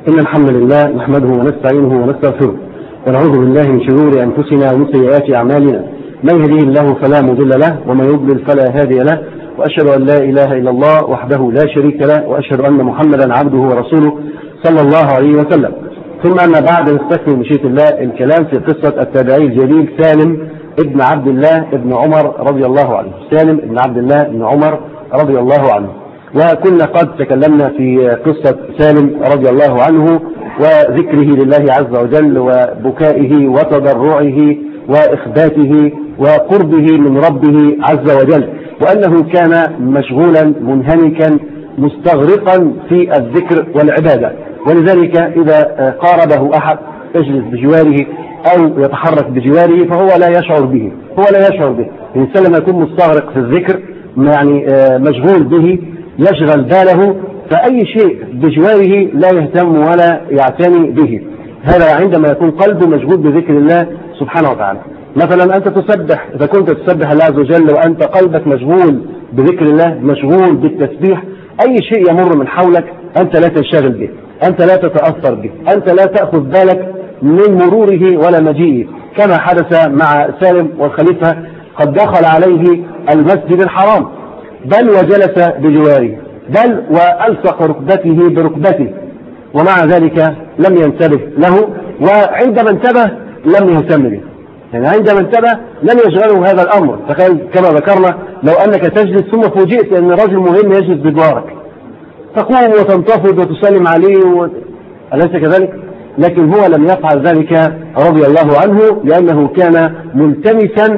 إن الحمد لله نحمده ونستعينه ونستغفره ونعوذ بالله من شرور أنفسنا ومن سيئات أعمالنا من يهديه الله فلا مضل له ومن يضلل فلا هادي له وأشهد أن لا إله إلا الله وحده لا شريك له وأشهد أن محمدا عبده ورسوله صلى الله عليه وسلم ثم أما بعد نستكمل مشيئة الله الكلام في قصة التابعي الجليل سالم ابن عبد الله ابن عمر رضي الله عنه سالم ابن عبد الله ابن عمر رضي الله عنه وكنا قد تكلمنا في قصة سالم رضي الله عنه وذكره لله عز وجل وبكائه وتضرعه وإخباته وقربه من ربه عز وجل وأنه كان مشغولا منهمكا مستغرقا في الذكر والعبادة ولذلك إذا قاربه أحد يجلس بجواره أو يتحرك بجواره فهو لا يشعر به هو لا يشعر به الإنسان لما يكون مستغرق في الذكر يعني مشغول به يشغل باله فأي شيء بجواره لا يهتم ولا يعتني به هذا عندما يكون قلبه مشغول بذكر الله سبحانه وتعالى مثلا أنت تسبح إذا كنت تسبح الله عز وجل وأنت قلبك مشغول بذكر الله مشغول بالتسبيح أي شيء يمر من حولك أنت لا تنشغل به أنت لا تتأثر به أنت لا تأخذ بالك من مروره ولا مجيئه كما حدث مع سالم والخليفة قد دخل عليه المسجد الحرام بل وجلس بجواره بل وألصق ركبته بركبته ومع ذلك لم ينتبه له وعندما انتبه لم يهتم به يعني عندما انتبه لم يشغله هذا الأمر تخيل كما ذكرنا لو أنك تجلس ثم فوجئت أن رجل مهم يجلس بجوارك تقوم وتنتفض وتسلم عليه و... أليس كذلك؟ لكن هو لم يفعل ذلك رضي الله عنه لأنه كان ملتمسا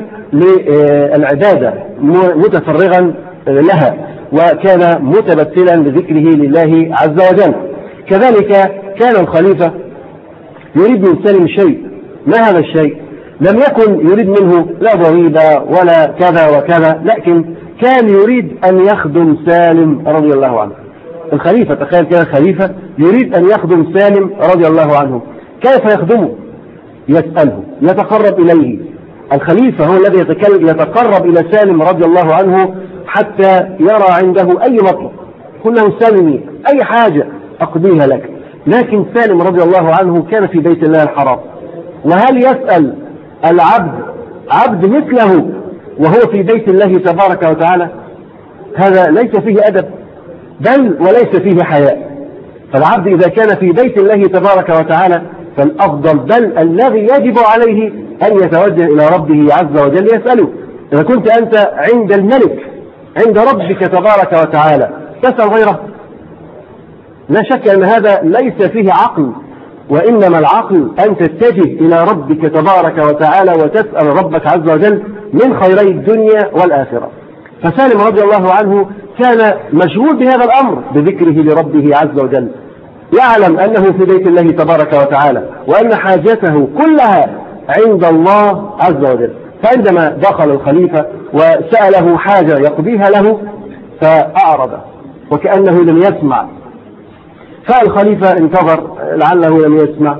للعبادة متفرغا لها وكان متبتلا بذكره لله عز وجل كذلك كان الخليفة يريد من سالم شيء ما هذا الشيء لم يكن يريد منه لا ضريبة ولا كذا وكذا لكن كان يريد أن يخدم سالم رضي الله عنه الخليفة تخيل كده خليفة يريد أن يخدم سالم رضي الله عنه كيف يخدمه يسأله يتقرب إليه الخليفة هو الذي يتكلم يتقرب إلى سالم رضي الله عنه حتى يرى عنده أي مطلب كله سلمي أي حاجة أقضيها لك لكن سالم رضي الله عنه كان في بيت الله الحرام وهل يسأل العبد عبد مثله وهو في بيت الله تبارك وتعالى هذا ليس فيه أدب بل وليس فيه حياء فالعبد إذا كان في بيت الله تبارك وتعالى فالأفضل بل الذي يجب عليه أن يتوجه إلى ربه عز وجل يسأله إذا كنت أنت عند الملك عند ربك تبارك وتعالى تسأل غيره لا شك أن هذا ليس فيه عقل وإنما العقل أن تتجه إلى ربك تبارك وتعالى وتسأل ربك عز وجل من خيري الدنيا والآخرة فسالم رضي الله عنه كان مشغول بهذا الأمر بذكره لربه عز وجل يعلم أنه في بيت الله تبارك وتعالى وأن حاجته كلها عند الله عز وجل فعندما دخل الخليفة وسأله حاجة يقضيها له فأعرض وكأنه لم يسمع فالخليفة انتظر لعله لم يسمع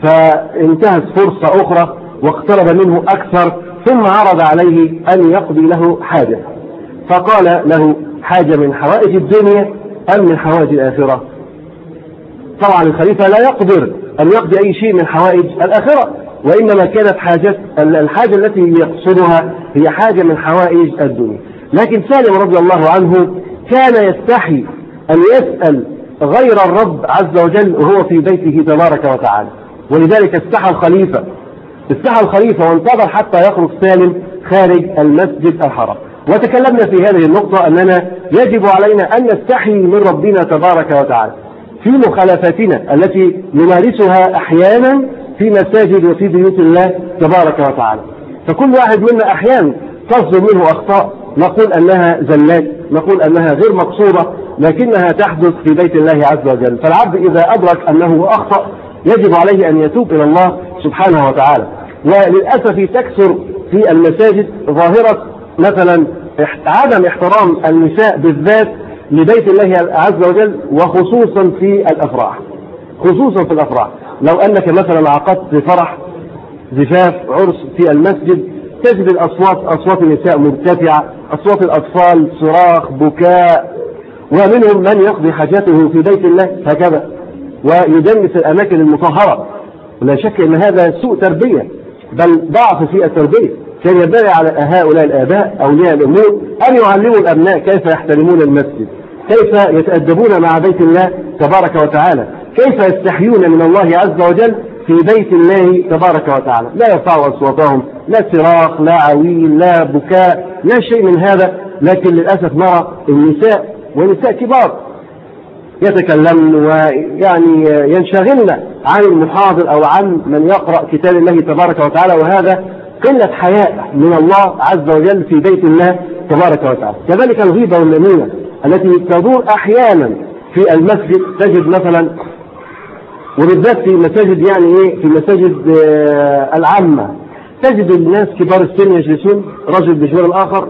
فانتهت فرصة أخرى واقترب منه أكثر ثم عرض عليه أن يقضي له حاجة فقال له حاجة من حوائج الدنيا أم من حوائج الآخرة طبعا الخليفة لا يقدر أن يقضي أي شيء من حوائج الآخرة وإنما كانت حاجة الحاجة التي يقصدها هي حاجة من حوائج الدنيا لكن سالم رضي الله عنه كان يستحي أن يسأل غير الرب عز وجل وهو في بيته تبارك وتعالى ولذلك استحى الخليفة استحى الخليفة وانتظر حتى يخرج سالم خارج المسجد الحرام وتكلمنا في هذه النقطة أننا يجب علينا أن نستحي من ربنا تبارك وتعالى في مخالفاتنا التي نمارسها أحيانا في مساجد وفي بيوت الله تبارك وتعالى فكل واحد منا أحيانا تصدر منه أخطاء نقول أنها زلات نقول أنها غير مقصودة لكنها تحدث في بيت الله عز وجل فالعبد إذا أدرك أنه أخطأ يجب عليه أن يتوب إلى الله سبحانه وتعالى وللأسف تكثر في المساجد ظاهرة مثلا عدم احترام النساء بالذات لبيت الله عز وجل وخصوصا في الأفراح خصوصا في الأفراح لو أنك مثلا عقدت فرح زفاف عرس في المسجد تجد الأصوات أصوات النساء مرتفعة أصوات الأطفال صراخ بكاء ومنهم من يقضي حاجته في بيت الله هكذا ويدنس الأماكن المطهرة ولا شك أن هذا سوء تربية بل ضعف في التربية كان ينبغي على هؤلاء الآباء أولياء الأمور أن يعلموا الأبناء كيف يحترمون المسجد كيف يتأدبون مع بيت الله تبارك وتعالى كيف يستحيون من الله عز وجل في بيت الله تبارك وتعالى لا يرفعوا أصواتهم لا صراخ لا عويل لا بكاء لا شيء من هذا لكن للأسف نرى النساء ونساء كبار يتكلمن ويعني ينشغلن عن المحاضر أو عن من يقرأ كتاب الله تبارك وتعالى وهذا قلة حياء من الله عز وجل في بيت الله تبارك وتعالى كذلك الغيبة والنميمة التي تدور أحيانا في المسجد تجد مثلا وبالذات في مساجد يعني ايه في المساجد آه العامة تجد الناس كبار السن يجلسون رجل بجوار الآخر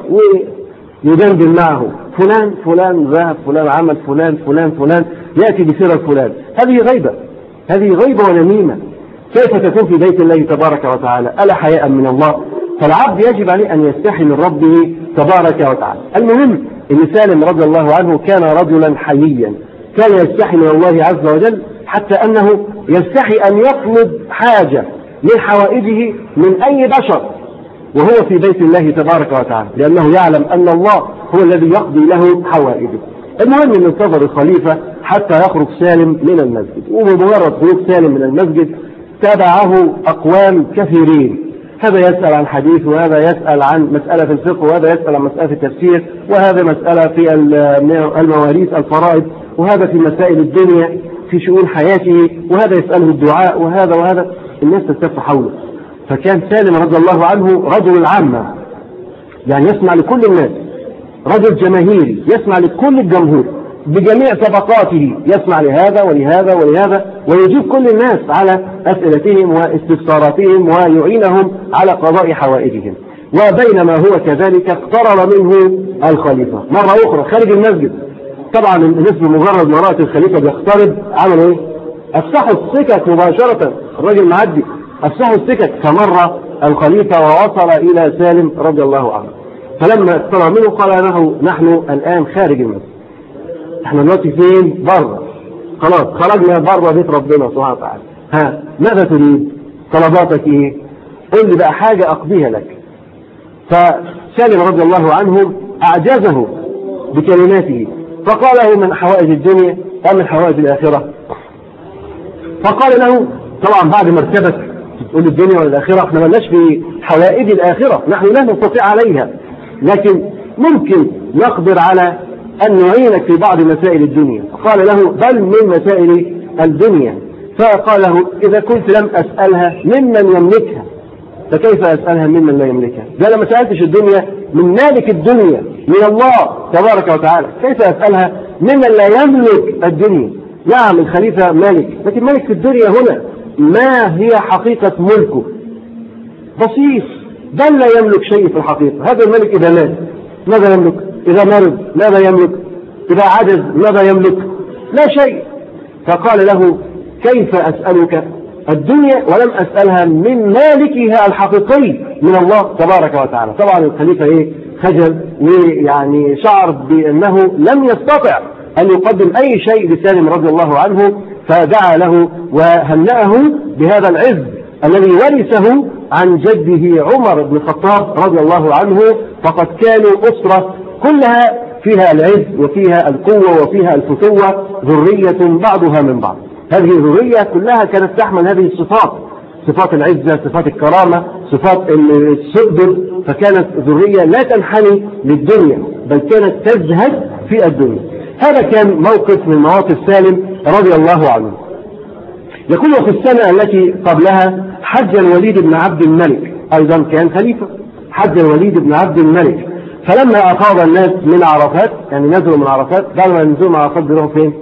ويدندن معه فلان فلان ذهب فلان عمل فلان فلان فلان يأتي بسيرة فلان هذه غيبة هذه غيبة ونميمة كيف تكون في بيت الله تبارك وتعالى ألا حياء من الله فالعبد يجب عليه أن يستحي من ربه تبارك وتعالى المهم أن سالم رضي الله عنه كان رجلا حييا كان يستحي من الله عز وجل حتى أنه يستحي أن يطلب حاجة من حوائجه من أي بشر وهو في بيت الله تبارك وتعالى لأنه يعلم أن الله هو الذي يقضي له حوائجه المهم أن انتظر الخليفة حتى يخرج سالم من المسجد وبمجرد خروج سالم من المسجد تبعه أقوام كثيرين هذا يسأل عن حديث وهذا يسأل عن مسألة في الفقه وهذا يسأل عن مسألة في التفسير وهذا مسألة في المواريث الفرائض وهذا في مسائل الدنيا في شؤون حياته وهذا يسأله الدعاء وهذا وهذا الناس تلتف حوله فكان سالم رضي الله عنه رجل العامة يعني يسمع لكل الناس رجل جماهيري يسمع لكل الجمهور بجميع طبقاته يسمع لهذا ولهذا ولهذا ويجيب كل الناس على أسئلتهم واستفساراتهم ويعينهم على قضاء حوائجهم وبينما هو كذلك اقترب منه الخليفة مرة أخرى خارج المسجد طبعا الناس بمجرد ما رأت الخليفة بيقترب عملوا ايه؟ أفسحوا السكك مباشرة الراجل معدي أفسحوا السكك فمر الخليفة ووصل إلى سالم رضي الله عنه فلما اقترب منه قال له نحن الآن خارج المسجد احنا دلوقتي فين؟ بره خلاص خرجنا بره بيت ربنا سبحانه وتعالى ها ماذا تريد؟ طلباتك ايه؟ قل لي بقى حاجة أقضيها لك فسالم رضي الله عنه أعجزه بكلماته فقال له من حوائج الدنيا ومن حوائج الآخرة فقال له طبعا بعد ما ارتبك تقول الدنيا والآخرة احنا مالناش في حوائج الآخرة نحن لا نستطيع عليها لكن ممكن نقدر على أن نعينك في بعض مسائل الدنيا قال له بل من مسائل الدنيا فقال له إذا كنت لم أسألها ممن يملكها فكيف أسألها ممن لا يملكها ده لما سألتش الدنيا من مالك الدنيا من الله تبارك وتعالى كيف أسألها ممن لا يملك الدنيا نعم الخليفة مالك لكن مالك في الدنيا هنا ما هي حقيقة ملكه بسيط بل لا يملك شيء في الحقيقة هذا الملك إذا مات ماذا يملك إذا مرض ماذا يملك إذا عجز ماذا يملك لا شيء فقال له كيف أسألك الدنيا ولم أسألها من مالكها الحقيقي من الله تبارك وتعالى طبعا الخليفة إيه خجل ويعني شعر بأنه لم يستطع أن يقدم أي شيء لسالم رضي الله عنه فدعا له وهنأه بهذا العز الذي ورثه عن جده عمر بن الخطاب رضي الله عنه فقد كانوا أسرة كلها فيها العز وفيها القوة وفيها الفتوة ذرية بعضها من بعض هذه الذرية كلها كانت تحمل هذه الصفات صفات العزة صفات الكرامة صفات الصدر فكانت ذرية لا تنحني للدنيا بل كانت تزهد في الدنيا هذا كان موقف من مواقف سالم رضي الله عنه يقول في السنة التي قبلها حج الوليد بن عبد الملك أيضا كان خليفة حج الوليد بن عبد الملك فلما أفاض الناس من عرفات يعني نزلوا من عرفات بعد ما ينزلوا من عرفات بيروحوا فين؟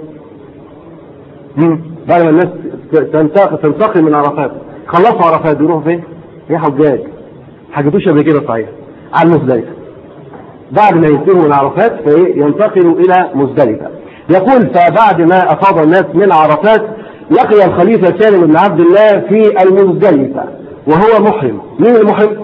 بعد ما الناس تنتقل من عرفات خلصوا عرفات بيروحوا فين؟ يا حجاج حجتوش قبل كده صحيح على مزدلفة بعد ما ينتهوا من عرفات ينتقلوا إلى مزدلفة يقول فبعد ما أفاض الناس من عرفات لقي الخليفة سالم بن عبد الله في المزدلفة وهو محرم مين المحرم؟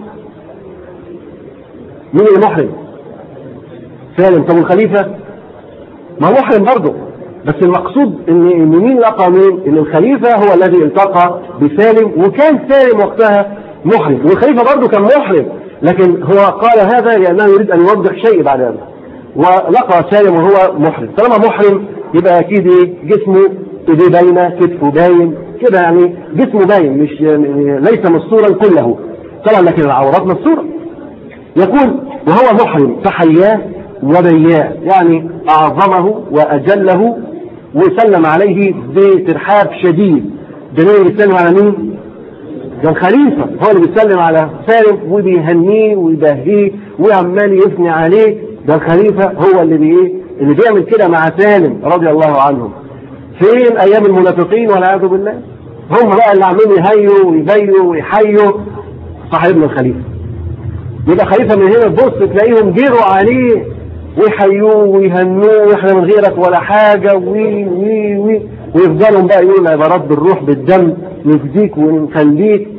مين المحرم؟ سالم طب الخليفة ما محرم برضه بس المقصود ان ان مين لقى مين؟ ان الخليفه هو الذي التقى بسالم وكان سالم وقتها محرم والخليفه برضه كان محرم لكن هو قال هذا لانه يريد ان يوضح شيء بعد هذا ولقى سالم وهو محرم طالما محرم يبقى اكيد ايه جسمه ايديه باينه كتفه باين كده يعني جسمه باين مش ليس مستورا كله طبعا لكن العورات مستوره يقول وهو محرم فحياه وبياه يعني اعظمه واجله وسلم عليه بترحاب شديد ده مين بيسلم على مين؟ ده الخليفه هو اللي بيسلم على سالم وبيهنيه ويبهيه وعمال يثني عليه ده الخليفه هو اللي بي اللي بيعمل كده مع سالم رضي الله عنهم فين ايام المنافقين والعياذ بالله هم بقى اللي عاملين يهيوا ويبيوا ويحيوا صاحبنا الخليفه يبقى خليفه من هنا تبص تلاقيهم جيروا عليه ويحيوه ويهنوه واحنا من غيرك ولا حاجه وي وي وي ويفضلوا بقى يقولوا عبارات بالروح بالدم نفديك ونخليك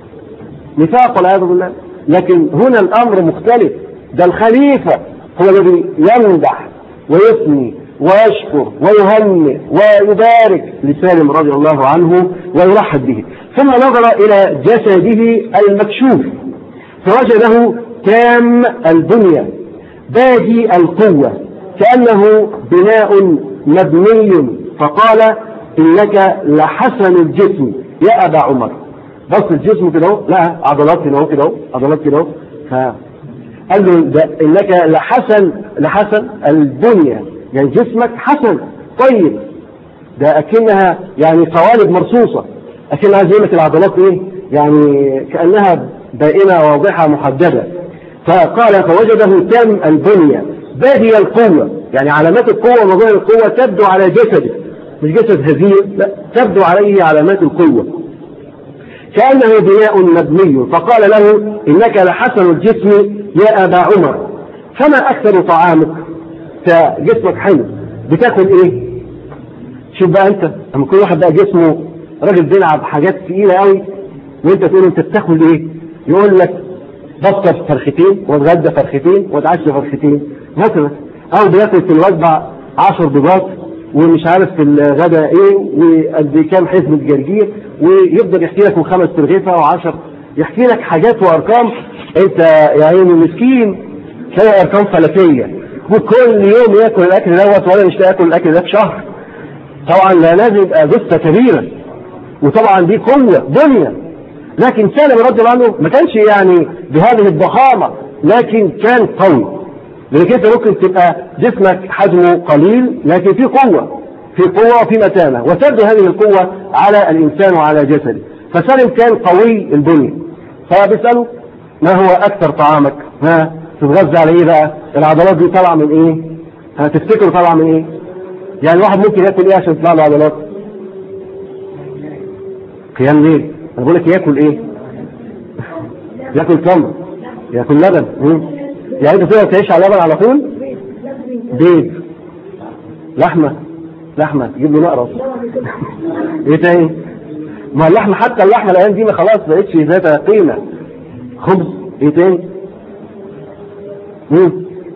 نفاق والعياذ بالله لكن هنا الامر مختلف ده الخليفه هو الذي يمدح ويثني ويشكر ويهنئ ويبارك لسالم رضي الله عنه ويرحب به ثم نظر الى جسده المكشوف فوجده تام البنيه بادي القوه كانه بناء مبني فقال انك لحسن الجسم يا ابا عمر بص الجسم كده اهو لا عضلات كده اهو كده اهو عضلات كده اهو قال له ده انك لحسن لحسن البنيه يعني جسمك حسن طيب ده اكنها يعني قوالب مرصوصه اكن عايز يقول لك العضلات ايه يعني كانها بائنه واضحه محدده فقال فوجده تام البنيه بادي القوه يعني علامات القوه ومظاهر القوه تبدو على جسده مش جسد هزيل لا تبدو عليه علامات القوه كانه بناء مبني فقال له انك لحسن الجسم يا ابا عمر فما اكثر طعامك جسمك حلو بتاكل ايه شوف بقى انت لما كل واحد بقى جسمه راجل بيلعب حاجات تقيله قوي وانت تقول انت بتاكل ايه يقول لك بفطر فرختين واتغدى فرختين واتعشى فرختين مثلا او بياكل في الوجبه 10 بيضات ومش عارف في الغداء ايه وقد كام حزمه جرجير ويفضل يحكي لك خمس ترغيفه وعشر يحكي لك حاجات وارقام انت يا عيني مسكين تلاقي ارقام فلكيه وكل يوم ياكل الاكل دوت ولا مش ياكل الاكل ده في شهر طبعا لا لازم يبقى جثه كبيره وطبعا دي قوه دنيا لكن سالم رضي الله عنه ما كانش يعني بهذه الضخامه لكن كان قوي لانك انت ممكن تبقى جسمك حجمه قليل لكن في قوه في قوه وفي متانه وتبدو هذه القوه على الانسان وعلى جسده فسالم كان قوي البنيه فبيساله ما هو اكثر طعامك؟ ها تتغذى على ايه بقى؟ العضلات دي طالعه من ايه؟ هتفتكروا طالعه من ايه؟ يعني الواحد ممكن ياكل ايه عشان تطلع له عضلات؟ قيام ليل انا بقول لك ياكل ايه؟ ياكل تمر ياكل لبن مم. يعني انت تقدر تعيش على لبن على طول؟ بيض لحمه لحمه تجيب له نقرص ايه تاني؟ ما اللحمه حتى اللحمه الايام دي ما خلاص بقتش ذات قيمه خبز ايه تاني؟ مم.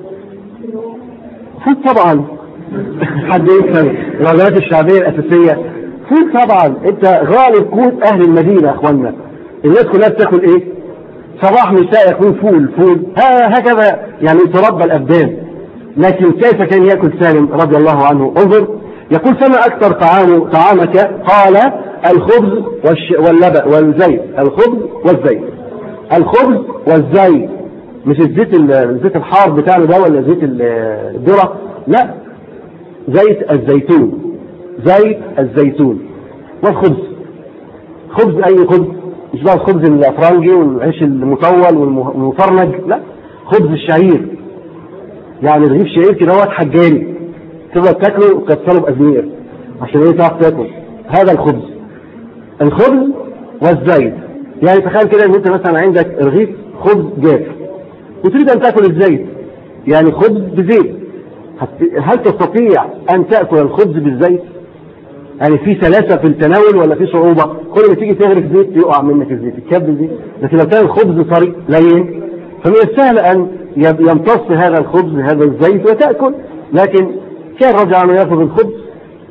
فول طبعا حد يفهم الوجبات الشعبيه الاساسيه فول طبعا انت غالب قوت اهل المدينه يا اخوانا الناس كلها بتاكل ايه؟ صباح مساء يكون فول فول ها هكذا يعني تربى الابدان لكن كيف كان ياكل سالم رضي الله عنه انظر يقول فما اكثر طعام طعامك قال الخبز والش واللبن والزيت الخبز والزيت الخبز والزيت مش الزيت الزيت الحار بتاعنا ده ولا زيت الذره لا زيت الزيتون زيت الزيتون والخبز خبز اي خبز مش بقى الخبز الافرنجي والعيش المطول والمفرنج لا خبز الشعير يعني رغيف شعير كده هو حجاري تقدر تاكله وتكسره بازمير عشان ايه تعرف تاكل هذا الخبز الخبز والزيت يعني تخيل كده ان انت مثلا عندك رغيف خبز جاف وتريد ان تاكل الزيت يعني خبز بزيت هل تستطيع ان تاكل الخبز بالزيت؟ يعني في سلاسه في التناول ولا في صعوبه؟ كل ما تيجي تغرف زيت يقع منك الزيت، الكبد زيت، لكن لو كان الخبز طري لين فمن السهل ان يمتص هذا الخبز هذا الزيت وتاكل، لكن كان رجع عنه ياخذ الخبز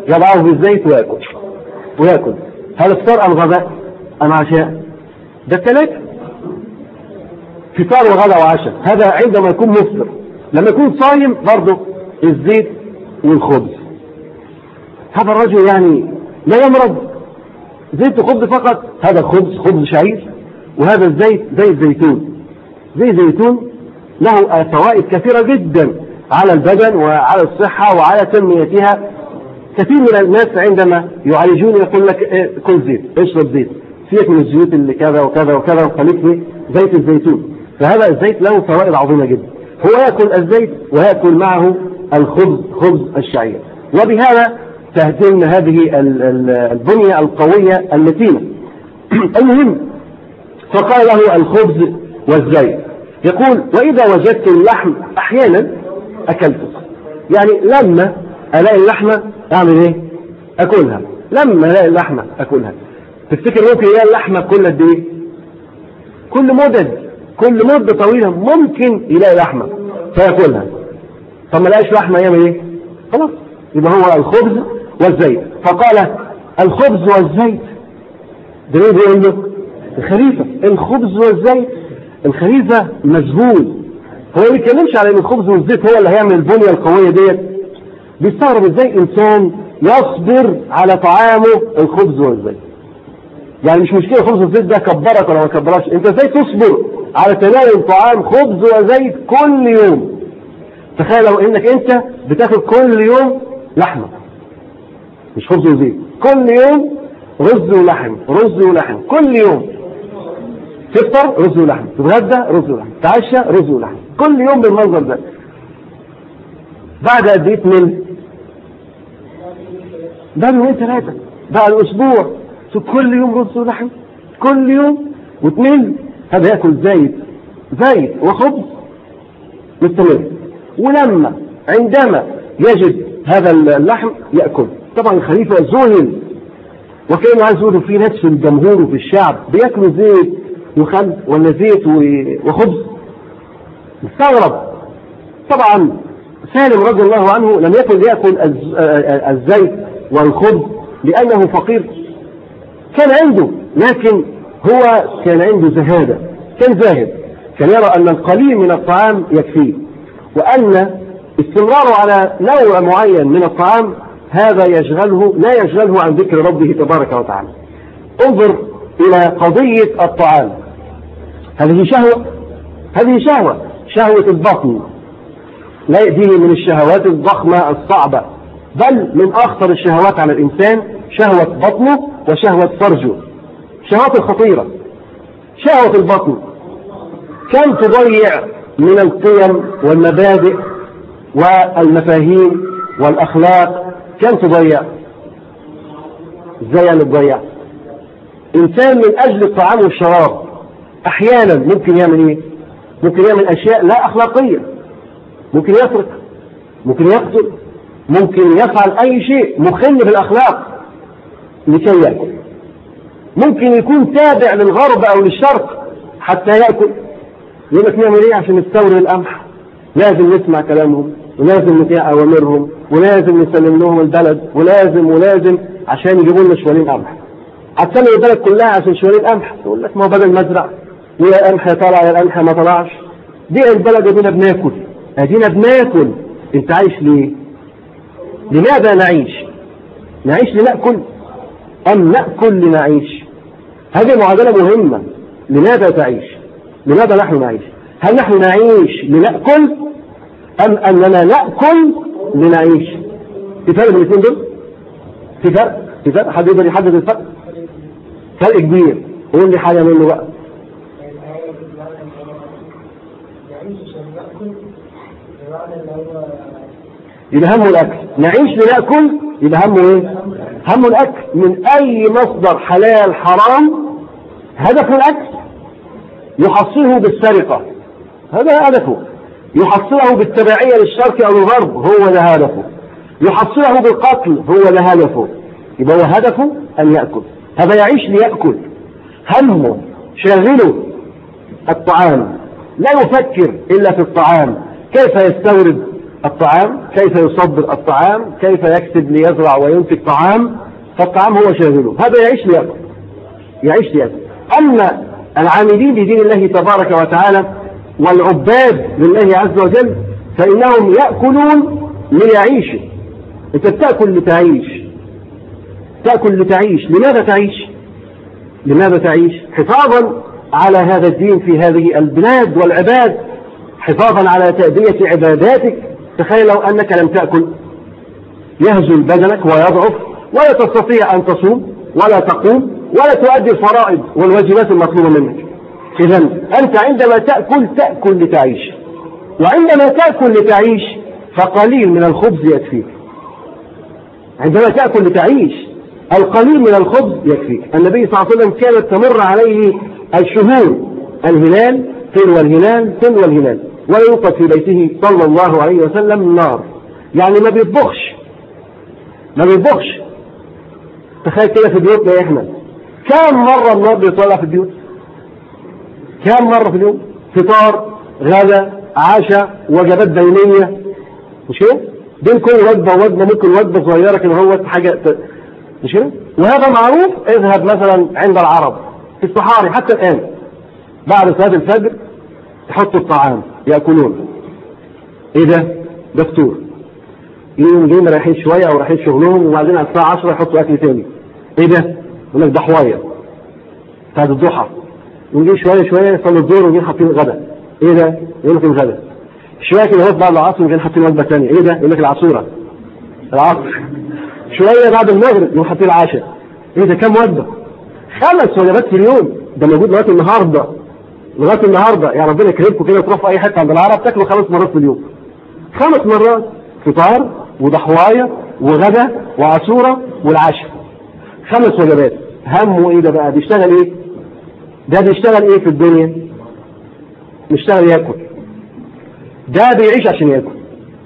يضعه في الزيت ويأكل ويأكل هل افطار أم غداء أم عشاء ده الثلاثة فطار وغداء وعشاء هذا عندما يكون مفطر لما يكون صايم برضه الزيت والخبز هذا الرجل يعني لا يمرض زيت وخبز فقط هذا خبز خبز شعير وهذا الزيت زيت زيتون زيت زيتون له فوائد كثيرة جدا على البدن وعلى الصحة وعلى تنميتها كثير من الناس عندما يعالجون يقول لك إيه كل زيت اشرب زيت سيبك من الزيوت اللي كذا وكذا وكذا وخليك في زيت الزيتون فهذا الزيت له فوائد عظيمة جدا هو يأكل الزيت ويأكل معه الخبز خبز الشعير وبهذا تهدم هذه البنية القوية المتينة المهم فقال له الخبز والزيت يقول وإذا وجدت اللحم أحيانا أكلته يعني لما ألاقي اللحمة أعمل إيه أكلها لما ألاقي اللحمة أكلها تفتكر ممكن يلاقي اللحمة كل قد إيه كل مدد كل مدة طويلة ممكن يلاقي لحمة فيأكلها طب ما لقاش لحمة يعمل إيه خلاص يبقى هو الخبز والزيت فقال الخبز والزيت ده ايه بيقول له الخليفة الخبز والزيت الخليفة مذهول هو ما بيتكلمش على ان الخبز والزيت هو اللي هيعمل البنية القوية ديت بيستغرب ازاي انسان يصبر على طعامه الخبز والزيت يعني مش مشكلة خبز والزيت ده كبرك ولا ما كبركش انت ازاي تصبر على تناول طعام خبز وزيت كل يوم تخيل لو انك انت بتاكل كل يوم لحمة مش خبز وزيت كل يوم رز ولحم رز ولحم كل يوم تفطر رز ولحم تتغدى رز ولحم تعشى رز ولحم كل يوم بالمنظر ده بعد قد ايه تمل بعد يومين ثلاثة بعد اسبوع كل يوم رز ولحم كل يوم وتمل هذا ياكل زيت زيت وخبز مستمر ولما عندما يجد هذا اللحم يأكل طبعا الخليفة ذهل وكأنه عايز يقول في ناس في الجمهور وفي الشعب بياكلوا زيت وخل ولا زيت وخبز مستغرب طبعا سالم رضي الله عنه لم يكن يأكل الزيت والخبز لأنه فقير كان عنده لكن هو كان عنده زهادة كان زاهد كان يرى أن القليل من الطعام يكفيه وأن استمراره على نوع معين من الطعام هذا يشغله لا يشغله عن ذكر ربه تبارك وتعالى انظر إلى قضية الطعام هذه شهوة هذه شهوة شهوة البطن لا دي من الشهوات الضخمة الصعبة بل من أخطر الشهوات على الإنسان شهوة بطنه وشهوة فرجه شهوات الخطيرة شهوة البطن كم تضيع من القيم والمبادئ والمفاهيم والأخلاق كم تضيع ازاي يعني تضيع إنسان من أجل الطعام والشراب أحيانا ممكن يعمل إيه ممكن يعمل أشياء لا أخلاقية ممكن يسرق ممكن يقتل ممكن يفعل أي شيء مخل بالأخلاق لكي يأكل ممكن يكون تابع للغرب أو للشرق حتى يأكل يقول لك نعمل إيه عشان نستورد القمح لازم نسمع كلامهم ولازم نطيع أوامرهم ولازم نسلم لهم البلد ولازم ولازم عشان يجيبوا لنا شوالين قمح هتسلم البلد كلها عشان شوالين قمح يقول لك ما هو بدل ما ازرع ويا قمح طلع يا قمح ما طلعش بيع البلد ادينا بناكل ادينا بناكل انت عايش ليه؟ لماذا نعيش؟ نعيش لنأكل أم نأكل لنعيش؟ هذه معادلة مهمة لماذا تعيش؟ لماذا نحن نعيش؟ هل نحن نعيش لنأكل أم أننا نأكل لنعيش؟ في فرق بين الاثنين دول؟ في فرق؟ في فرق؟ حد يقدر يحدد الفرق؟ فرق كبير قول لي حاجة منه بقى يبقى همه الأكل نعيش لنأكل يبقى همه إيه؟ همه الأكل من أي مصدر حلال حرام هدفه الأكل يحصله بالسرقة هذا هدفه يحصله بالتبعية للشرق أو الغرب هو ده هدفه يحصله بالقتل هو ده هدفه يبقى هو هدفه أن يأكل هذا يعيش ليأكل همه شاغله الطعام لا يفكر إلا في الطعام كيف يستورد الطعام كيف يصدر الطعام كيف يكسب ليزرع وينتج طعام فالطعام هو شاغله هذا يعيش ليأكل يعيش ليأكل أما العاملين بدين الله تبارك وتعالى والعباد لله عز وجل فإنهم يأكلون ليعيشوا أنت بتأكل لتعيش تأكل لتعيش لماذا تعيش لماذا تعيش حفاظا على هذا الدين في هذه البلاد والعباد حفاظا على تأدية عباداتك تخيل لو أنك لم تأكل يهزل بدنك ويضعف ولا تستطيع أن تصوم ولا تقوم ولا تؤدي الفرائض والواجبات المطلوبة منك إذا أنت عندما تأكل تأكل لتعيش وعندما تأكل لتعيش فقليل من الخبز يكفيك عندما تأكل لتعيش القليل من الخبز يكفيك النبي صلى الله عليه وسلم كانت تمر عليه الشهور الهلال تلو الهلال تلو الهلال ولا يوقد في بيته صلى الله عليه وسلم نار يعني ما بيطبخش ما بيطبخش تخيل كده في بيوتنا احنا كم مرة النار بيطلع في البيوت كم مرة في اليوم فطار غدا عشاء وجبات بينية مش كده بين كل وجبة ووجبة ممكن وجبة صغيرة كده هو حاجة مش كده وهذا معروف اذهب مثلا عند العرب في الصحاري حتى الآن بعد صلاة الفجر يحطوا الطعام يأكلون ايه ده ده فطور يوم جايين رايحين شوية او رايحين شغلهم وبعدين على الساعة 10 يحطوا اكل تاني ايه ده يقول لك ده حواية بتاعت الضحى ونجي شوية شوية يصلوا الظهر ونجي حاطين غدا ايه ده يقول لك الغدا شوية كده بعد العصر ونجي حاطين وجبة ثانية ايه ده يقول لك العصورة العصر شوية بعد المغرب يقول حاطين العشاء ايه ده كام وجبة خمس وجبات في اليوم ده موجود لغاية النهاردة لغاية النهاردة يا ربنا يكرمكم كده تروحوا أي حتة عند العرب تاكلوا خمس مرات في اليوم خمس مرات فطار وضحواية وغدا وعصورة والعشاء خمس وجبات همه ايه ده بقى بيشتغل ايه ده بيشتغل ايه في الدنيا بيشتغل ياكل ده بيعيش عشان ياكل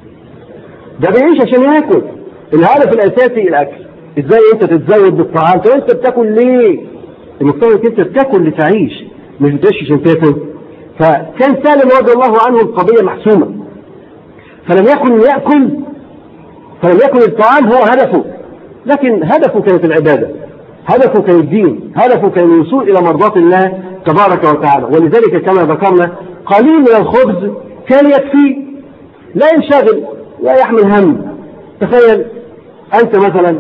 ده بيعيش عشان ياكل الهدف الاساسي الاكل ازاي انت تتزود بالطعام طب انت بتاكل ليه المفترض انت بتاكل لتعيش مش بتعيش عشان تاكل فكان سالم رضي الله عنه القضيه محسومه فلم يكن ياكل فلم يكن الطعام هو هدفه لكن هدفه كانت العباده هدفه كان الدين هدفه كان الوصول الى مرضاه الله تبارك وتعالى ولذلك كما ذكرنا قليل من الخبز كان يكفيه لا ينشغل لا يحمل هم تخيل انت مثلا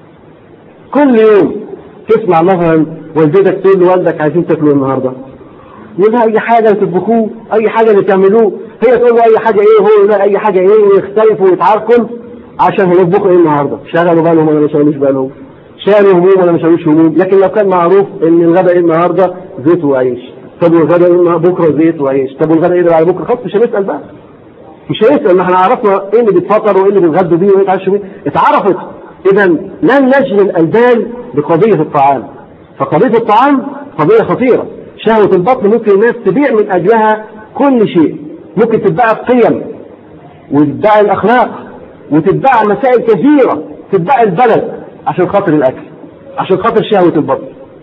كل يوم تسمع مثلا والدتك تقول لوالدك عايزين تاكلوا النهارده يقول اي حاجه تطبخوه اي حاجه اللي تعملوه هي تقول له اي حاجه ايه هو لا اي حاجه ايه ويختلفوا ويتعاركوا عشان هيطبخوا ايه النهارده شغلوا بالهم ولا ما شغلوش بالهم شالوا هموم ولا ما شالوش هموم لكن لو كان معروف ان الغداء ايه النهارده زيت وعيش طب والغداء ايه بكره زيت وعيش طب والغداء ايه بعد بكره خلاص مش هنسال بقى مش هيسال ما احنا عرفنا ايه اللي بيتفطر وايه اللي بيتغدوا بيه وايه بيتعشوا بيه اتعرفت اذا لن نشغل البال بقضيه الطعام فقضيه الطعام قضيه خطيره شهوه البطن ممكن الناس تبيع من اجلها كل شيء ممكن تتباع القيم وتتباع الاخلاق وتتباع مسائل كثيره تتباع البلد عشان خاطر الاكل عشان خاطر شهوه البطن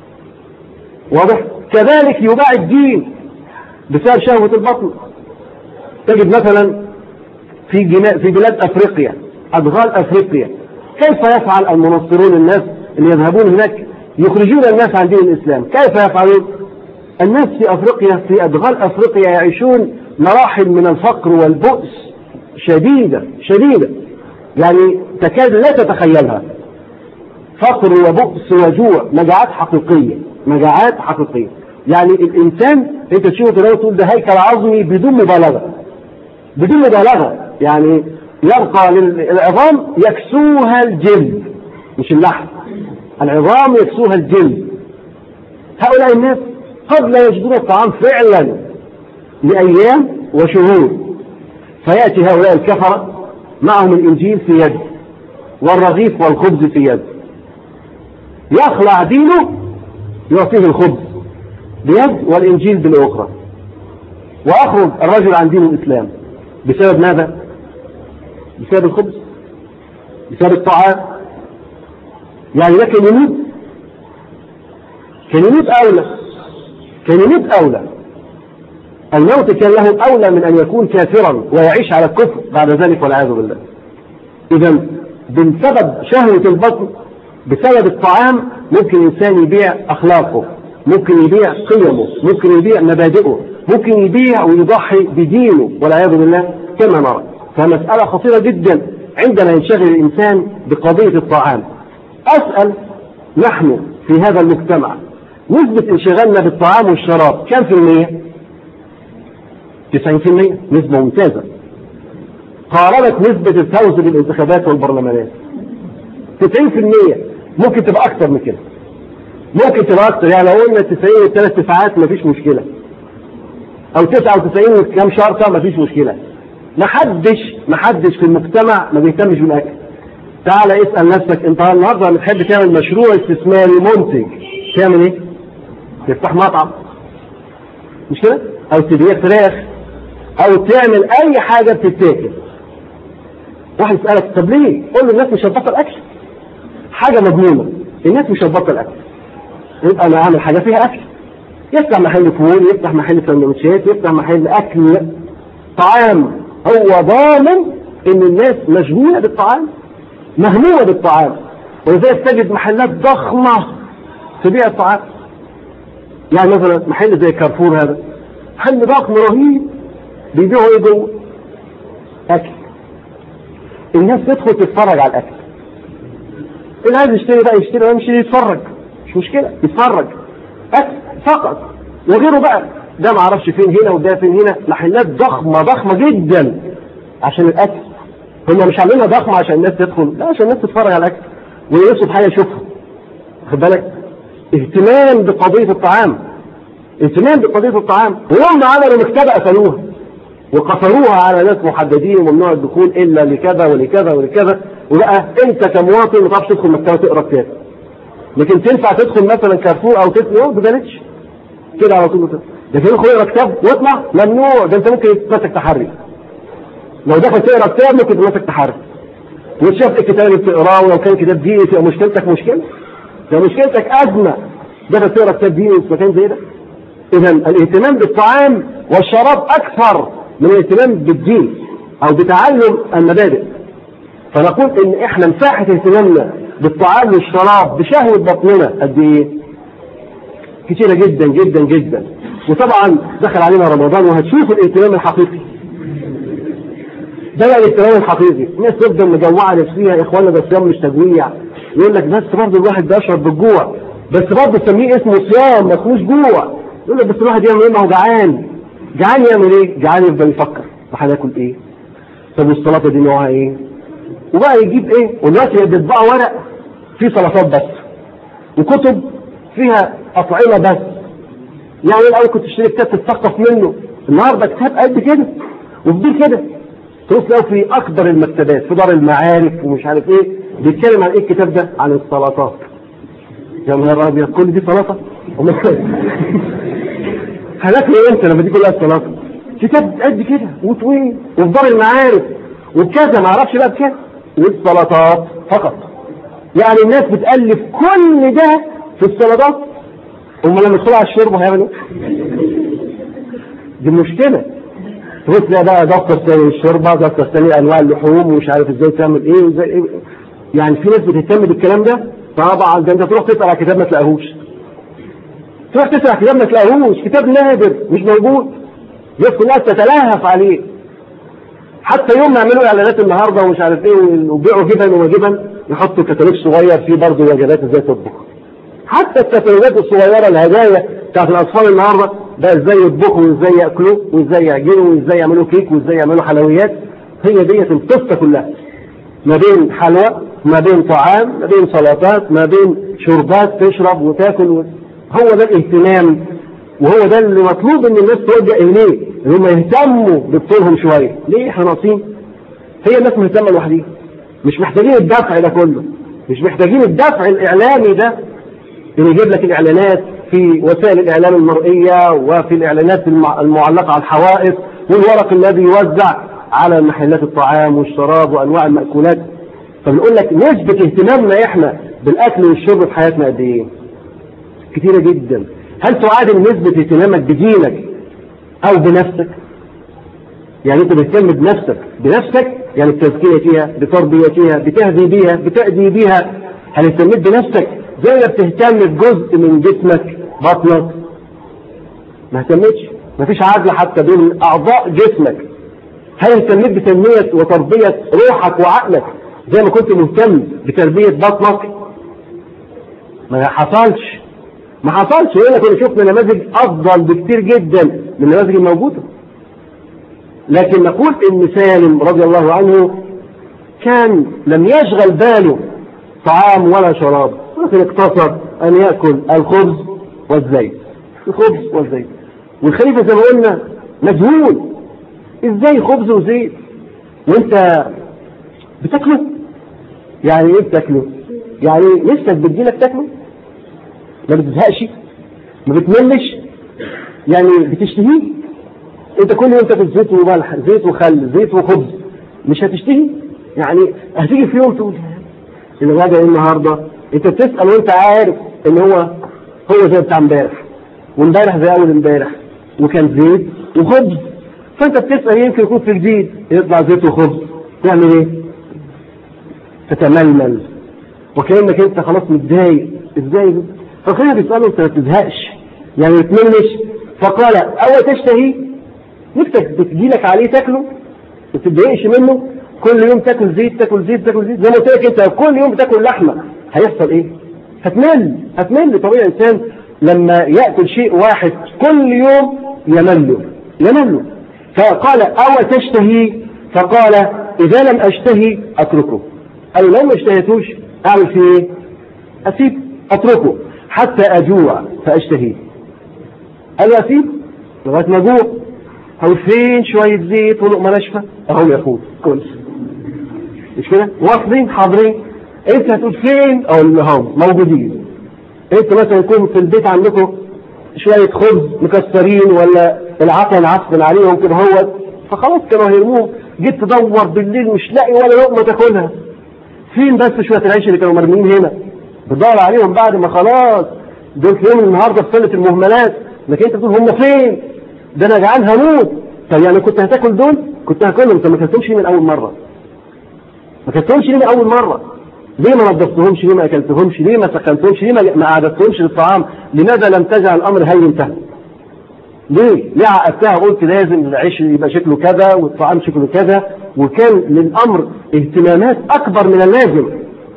واضح كذلك يباع الدين بسبب شهوه البطن تجد مثلا في جنا... في بلاد افريقيا ادغال افريقيا كيف يفعل المنصرون الناس اللي يذهبون هناك يخرجون الناس عن دين الاسلام كيف يفعلون الناس في افريقيا في ادغال افريقيا يعيشون مراحل من الفقر والبؤس شديده شديده يعني تكاد لا تتخيلها فقر وبؤس وجوع مجاعات حقيقيه مجاعات حقيقيه يعني الانسان انت تشوفه تلاقيه تقول ده هيكل عظمي بدون مبالغه بدون مبالغه يعني يبقى للعظام يكسوها الجلد مش اللحم العظام يكسوها الجلد هؤلاء الناس قد لا يجدون الطعام فعلا لأيام وشهور فيأتي هؤلاء الكفرة معهم الإنجيل في يد والرغيف والخبز في يد يخلع دينه يعطيه الخبز بيد والإنجيل بالأخرى وأخرج الرجل عن دين الإسلام بسبب ماذا؟ بسبب الخبز بسبب الطعام يعني ده كان يموت كان يموت أولى كان يموت أولى الموت كان له أولى من أن يكون كافرا ويعيش على الكفر بعد ذلك والعياذ بالله إذا بسبب شهوة البطن بسبب الطعام ممكن الإنسان يبيع أخلاقه ممكن يبيع قيمه ممكن يبيع مبادئه ممكن يبيع ويضحي بدينه والعياذ بالله كما نرى فمسألة خطيرة جدا عندما ينشغل الإنسان بقضية الطعام أسأل نحن في هذا المجتمع نسبة انشغالنا بالطعام والشراب كم في المية 90% نسبة ممتازة قارنت نسبة الفوز بالانتخابات والبرلمانات 90% ممكن تبقى أكثر من كده ممكن تبقى أكثر يعني لو قلنا 90 والثلاث تسعات مفيش مشكلة أو 99 وكام شرطة مفيش مشكلة محدش محدش في المجتمع ما بيهتمش بالأكل تعال اسأل نفسك أنت النهارده بتحب تعمل مشروع استثماري منتج تعمل إيه؟ تفتح مطعم مش كده؟ أو تبيع فراخ أو تعمل أي حاجة بتتاكل واحد يسألك طب ليه؟ قول له الناس مش هتبطل أكل حاجة مضمونة الناس مش هتبطل أكل يبقى أنا أعمل حاجة فيها أكل يفتح محل فول يفتح محل سندوتشات يفتح محل أكل طعام هو ضامن إن الناس مشغولة بالطعام مهمومة بالطعام ولذلك تجد محلات ضخمة تبيع الطعام يعني مثلا محل زي كارفور هذا محل ضخم رهيب بيبيعوا ايه جوه؟ اكل الناس تدخل تتفرج على الاكل اللي عايز يشتري بقى يشتري ويمشي يتفرج مش مشكله يتفرج اكل فقط وغيره بقى ده ما اعرفش فين هنا وده فين هنا محلات ضخمه ضخمه جدا عشان الاكل هم مش عاملينها ضخمه عشان الناس تدخل لا عشان الناس تتفرج على الاكل ويقصد حاجه يشوفها واخد بالك اهتمام بقضيه الطعام اهتمام بقضيه الطعام وهم عملوا مكتبه قفلوها وقصروها على ناس محددين وممنوع الدخول الا لكذا ولكذا ولكذا وبقى انت كمواطن ما تعرفش تدخل مكتبه تقرا كتاب لكن تنفع تدخل مثلا كارفور او تسمع ما ببلاش كده على طول كده لكن يدخل يقرا كتاب واطلع ممنوع ده انت ممكن يتمسك تحري لو دخل تقرا كتاب ممكن تتمسك تحري وتشوف الكتاب اللي بتقراه ولو كان كتاب ديني تبقى مشكلتك مشكله ده مشكلتك ازمه دخل تقرا كتاب ديني في مكان زي ده اذا الاهتمام بالطعام والشراب اكثر من الاهتمام بالدين او بتعلم المبادئ فنقول ان احنا مساحه اهتمامنا بالطعام والشراب بشهوه بطننا قد ايه؟ كتيره جدا جدا جدا وطبعا دخل علينا رمضان وهتشوف الاهتمام الحقيقي ده الاهتمام الحقيقي الناس تفضل مجوعه نفسيها يا اخوانا ده الصيام مش تجويع يقول لك بس برضه الواحد بيشعر بالجوع بس برضه تسميه اسمه صيام ما اسموش جوع يقول لك بس الواحد يعمل ايه ما هو جعان جعان يعمل ايه؟ جعان يفضل يفكر طب هناكل ايه؟ طب والسلطه دي نوعها ايه؟ وبقى يجيب ايه؟ ودلوقتي بيطبعوا ورق فيه سلطات بس وكتب فيها اطعمه بس يعني الاول كنت تشتري كتاب تتثقف منه النهارده كتاب قد كده وكبير كده تروح لو في اكبر المكتبات في دار المعارف ومش عارف ايه بيتكلم عن ايه الكتاب ده؟ عن السلطات يا نهار ابيض كل دي سلطه هناكل ايه انت لما دي كلها السلطه كتاب قد كده وطويل وفي دار المعارف وبكذا ما اعرفش بقى بكذا والسلطات فقط يعني الناس بتالف كل ده في السلطات هم لما يدخلوا على الشرب هيعملوا دي مشكله تبص بقى دفتر ثاني الشوربه دفتر ثاني انواع اللحوم ومش عارف ازاي تعمل ايه وازاي ايه يعني في ناس بتهتم بالكلام ده طبعا ده انت تروح تسال على كتاب ما تلاقيهوش تروح تسال على كتاب ما تلاقيهوش كتاب نادر مش موجود الناس كلها تتلهف عليه حتى يوم ما يعملوا اعلانات النهارده ومش عارف ايه وبيعوا جبن وما جبن يحطوا كتالوج صغير فيه برضه وجبات ازاي تطبخ حتى الكتالوجات الصغيره الهدايا بتاعت الاطفال النهارده ده ازاي يطبخوا وازاي ياكلوا وازاي يعجنوا وازاي يعملوا كيك وازاي يعملوا حلويات هي ديت القصه كلها ما بين حلوى ما بين طعام ما بين سلطات ما بين شربات تشرب وتاكل و... هو ده الاهتمام وهو ده اللي مطلوب ان الناس توجه اليه ان هم يهتموا بطولهم شويه ليه احنا ناقصين هي الناس مهتمه لوحديها مش محتاجين الدفع ده كله مش محتاجين الدفع الاعلامي ده اللي يجيب لك الاعلانات في وسائل الاعلام المرئيه وفي الاعلانات المعلقه على الحوائط والورق الذي يوزع على محلات الطعام والشراب وانواع المأكولات فبنقول لك نسبة اهتمامنا احنا بالاكل والشرب في حياتنا قد ايه؟ كتيرة جدا هل تعادل نسبة اهتمامك بدينك او بنفسك يعني انت بتهتم بنفسك بنفسك يعني بتزكيتها بتربيتها بتهذيبها بتأديبها هل اهتميت بنفسك زي ما بتهتم بجزء من جسمك بطنك ما اهتمتش ما فيش عدل حتى بين اعضاء جسمك هل اهتميت بتنمية وتربية روحك وعقلك زي ما كنت مهتم بتربية بطنك ما حصلش ما حصلش هنا كنا شفنا نماذج افضل بكتير جدا من النماذج الموجوده لكن نقول ان سالم رضي الله عنه كان لم يشغل باله طعام ولا شراب ولكن اقتصر ان ياكل الخبز والزيت الخبز والزيت والخليفه زي ما قلنا مجهول ازاي خبز وزيت وانت بتاكله يعني ايه بتاكله يعني نفسك بتجيلك تاكله ما بتزهقش ما بتملش يعني بتشتهيه انت كل يوم تاكل زيت وملح زيت وخل زيت وخبز مش هتشتهي يعني هتيجي في يوم تقول الغدا ايه النهارده انت بتسال وانت عارف ان هو هو زي بتاع امبارح وامبارح زي اول امبارح وكان زيت وخبز فانت بتسال يمكن يكون في جديد يطلع زيت وخبز تعمل ايه؟ تتململ وكانك انت خلاص متضايق ازاي فكان بيساله انت ما تزهقش يعني ما تملش فقال او تشتهي نفسك بتجيلك عليه تاكله ما تتضايقش منه كل يوم تاكل زيت تاكل زيت تاكل زيت زي ما قلت لك انت كل يوم بتاكل لحمه هيحصل ايه؟ هتمل هتمل طبيعي الانسان لما ياكل شيء واحد كل يوم يمل يمل فقال او تشتهي فقال اذا لم اشتهي اتركه قال لو ما اشتهيتوش اعمل فيه ايه؟ اسيب اتركه حتى اجوع فاشتهيه قال له اسيب لغايه ما اجوع هقول فين شويه زيت ولقمه ناشفه اهو يا اخويا كل مش كده واخدين حاضرين انت هتقول فين اقول لهم موجودين انت مثلا يكون في البيت عندكم شويه خبز مكسرين ولا العقل عصبن عليهم كده هو فخلاص كانوا هيرموه جيت تدور بالليل مش لاقي ولا لقمه تاكلها فين بس شويه العيش اللي كانوا مرميين هنا بتدور عليهم بعد ما خلاص دول في يوم النهارده في سنه المهملات لكن انت بتقول هم فين؟ ده انا جعان هموت طب يعني كنت هتاكل دول؟ كنت هاكلهم انت ما اكلتهمش ليه من اول مره؟ ما اكلتهمش ليه من اول مره؟ ليه ما نظفتهمش؟ ليه ما اكلتهمش؟ ليه ما سخنتهمش؟ ليه ما- ما اعددتهمش للطعام؟ لماذا لم تجعل الامر هين سهل؟ ليه؟ ليه عقدتها قلت لازم العيش يبقى شكله كذا والطعام شكله كذا وكان للامر اهتمامات اكبر من اللازم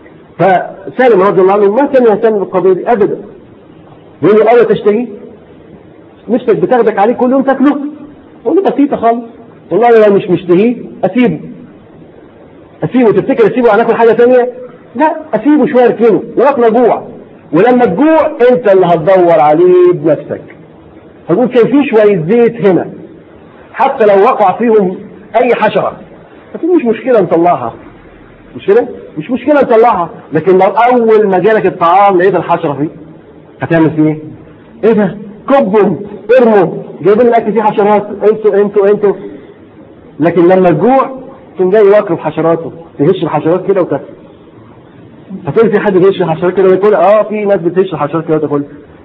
فسالم رضي الله عنه ما كان يهتم بالقضيه دي ابدا يقول له اول تشتهي نفسك بتاخدك عليه كل يوم تاكله قول له بسيطه خالص والله انا لو مش مشتهيه اسيبه اسيبه تفتكر اسيبه هناكل حاجه ثانيه لا اسيبه شويه اركنه لغايه ما اجوع ولما تجوع انت اللي هتدور عليه بنفسك هتقول كان في شويه زيت هنا حتى لو وقع فيهم اي حشره هتقول مش مشكله نطلعها مش كده؟ مش مشكله نطلعها لكن لو اول ما جالك الطعام لقيت الحشره فيه هتعمل فيه ايه؟ ايه ده؟ كبهم ارموا جايبين الاكل فيه حشرات انتوا انتوا انتوا لكن لما الجوع تقوم جاي واكل بحشراته تهش الحشرات كده وتاكل هتقول في حد بيهش الحشرات كده وياكلها اه في ناس بتهش الحشرات كده وتاكلها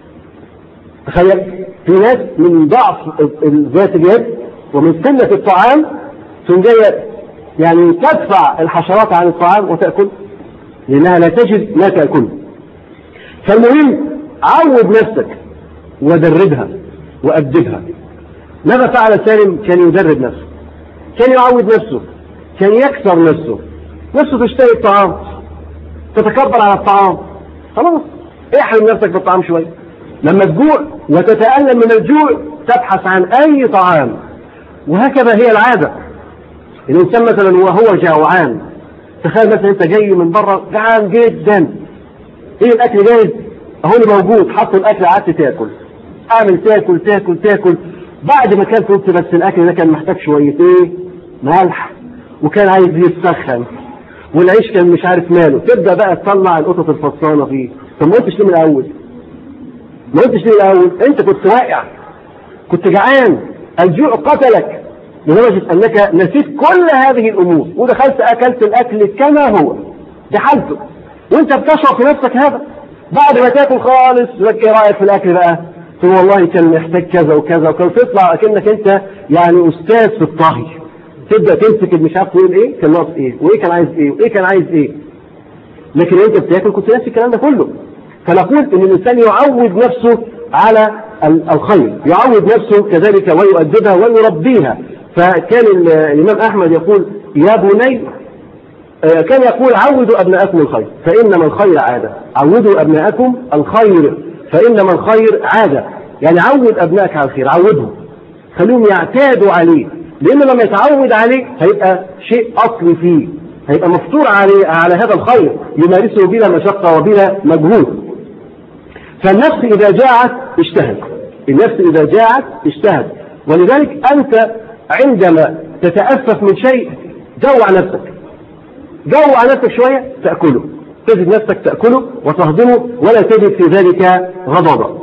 تخيل في ناس من ضعف ذات اليد ومن قله الطعام تقوم جايه يعني تدفع الحشرات عن الطعام وتاكل لانها لا تجد ما تاكله فالمهم عود نفسك ودربها وأدبها ماذا فعل سالم كان يدرب نفسه كان يعود نفسه كان يكسر نفسه نفسه تشتري الطعام تتكبر على الطعام خلاص احرم نفسك بالطعام شوية لما تجوع وتتألم من الجوع تبحث عن أي طعام وهكذا هي العادة الإنسان مثلا وهو جوعان تخيل مثلا أنت جاي من بره جعان جدا ايه الاكل جاهز اهو اللي موجود حط الاكل قعدت تاكل اعمل تاكل تاكل تاكل بعد ما كان قلت بس الاكل ده كان محتاج شويه ايه ملح وكان عايز يتسخن والعيش كان مش عارف ماله تبدا بقى تطلع القطط الفطانه فيه طب ما قلتش ليه من الاول ما قلتش ليه من الاول انت كنت واقع كنت جعان الجوع قتلك لدرجه انك نسيت كل هذه الامور ودخلت اكلت الاكل كما هو بحالته وانت بتشعر في نفسك هذا بعد ما تاكل خالص لك ايه رايك في الاكل بقى تقول والله كان محتاج كذا وكذا وكذا تطلع اكنك انت يعني استاذ في الطهي تبدا تمسك مش عارف تقول ايه كان ناقص ايه وايه كان عايز ايه وايه كان عايز ايه لكن انت بتاكل كنت ناسي الكلام ده كله فنقول ان الانسان يعود نفسه على الخير يعود نفسه كذلك ويؤدبها ويربيها فكان الامام احمد يقول يا بني كان يقول عودوا ابناءكم الخير فانما الخير عاده عودوا ابناءكم الخير فانما الخير عاده يعني عود ابنائك على الخير عودهم خليهم يعتادوا عليه لانه لما يتعود عليه هيبقى شيء اصلي فيه هيبقى مفطور عليه على هذا الخير يمارسه بلا مشقه وبلا مجهود فالنفس اذا جاعت اجتهد النفس اذا جاعت اجتهد ولذلك انت عندما تتأسف من شيء جوع نفسك جوع نفسك شوية تأكله تجد نفسك تأكله وتهضمه ولا تجد في ذلك غضبا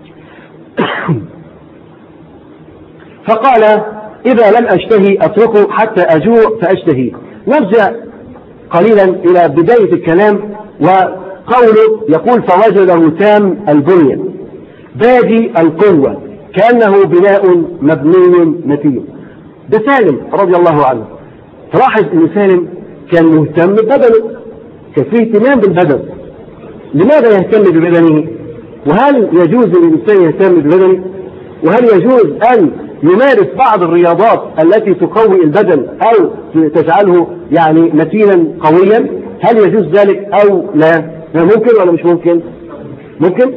فقال إذا لم أشتهي أتركه حتى أجوع فأشتهي نرجع قليلا إلى بداية الكلام وقوله يقول فوجده تام البنية بادي القوة كأنه بناء مبني متين ده سالم رضي الله عنه تلاحظ ان سالم كان مهتم ببدنه كان فيه اهتمام بالبدن لماذا يهتم ببدنه وهل يجوز للانسان يهتم ببدنه وهل يجوز ان يمارس بعض الرياضات التي تقوي البدن او تجعله يعني متينا قويا هل يجوز ذلك او لا ممكن ولا مش ممكن ممكن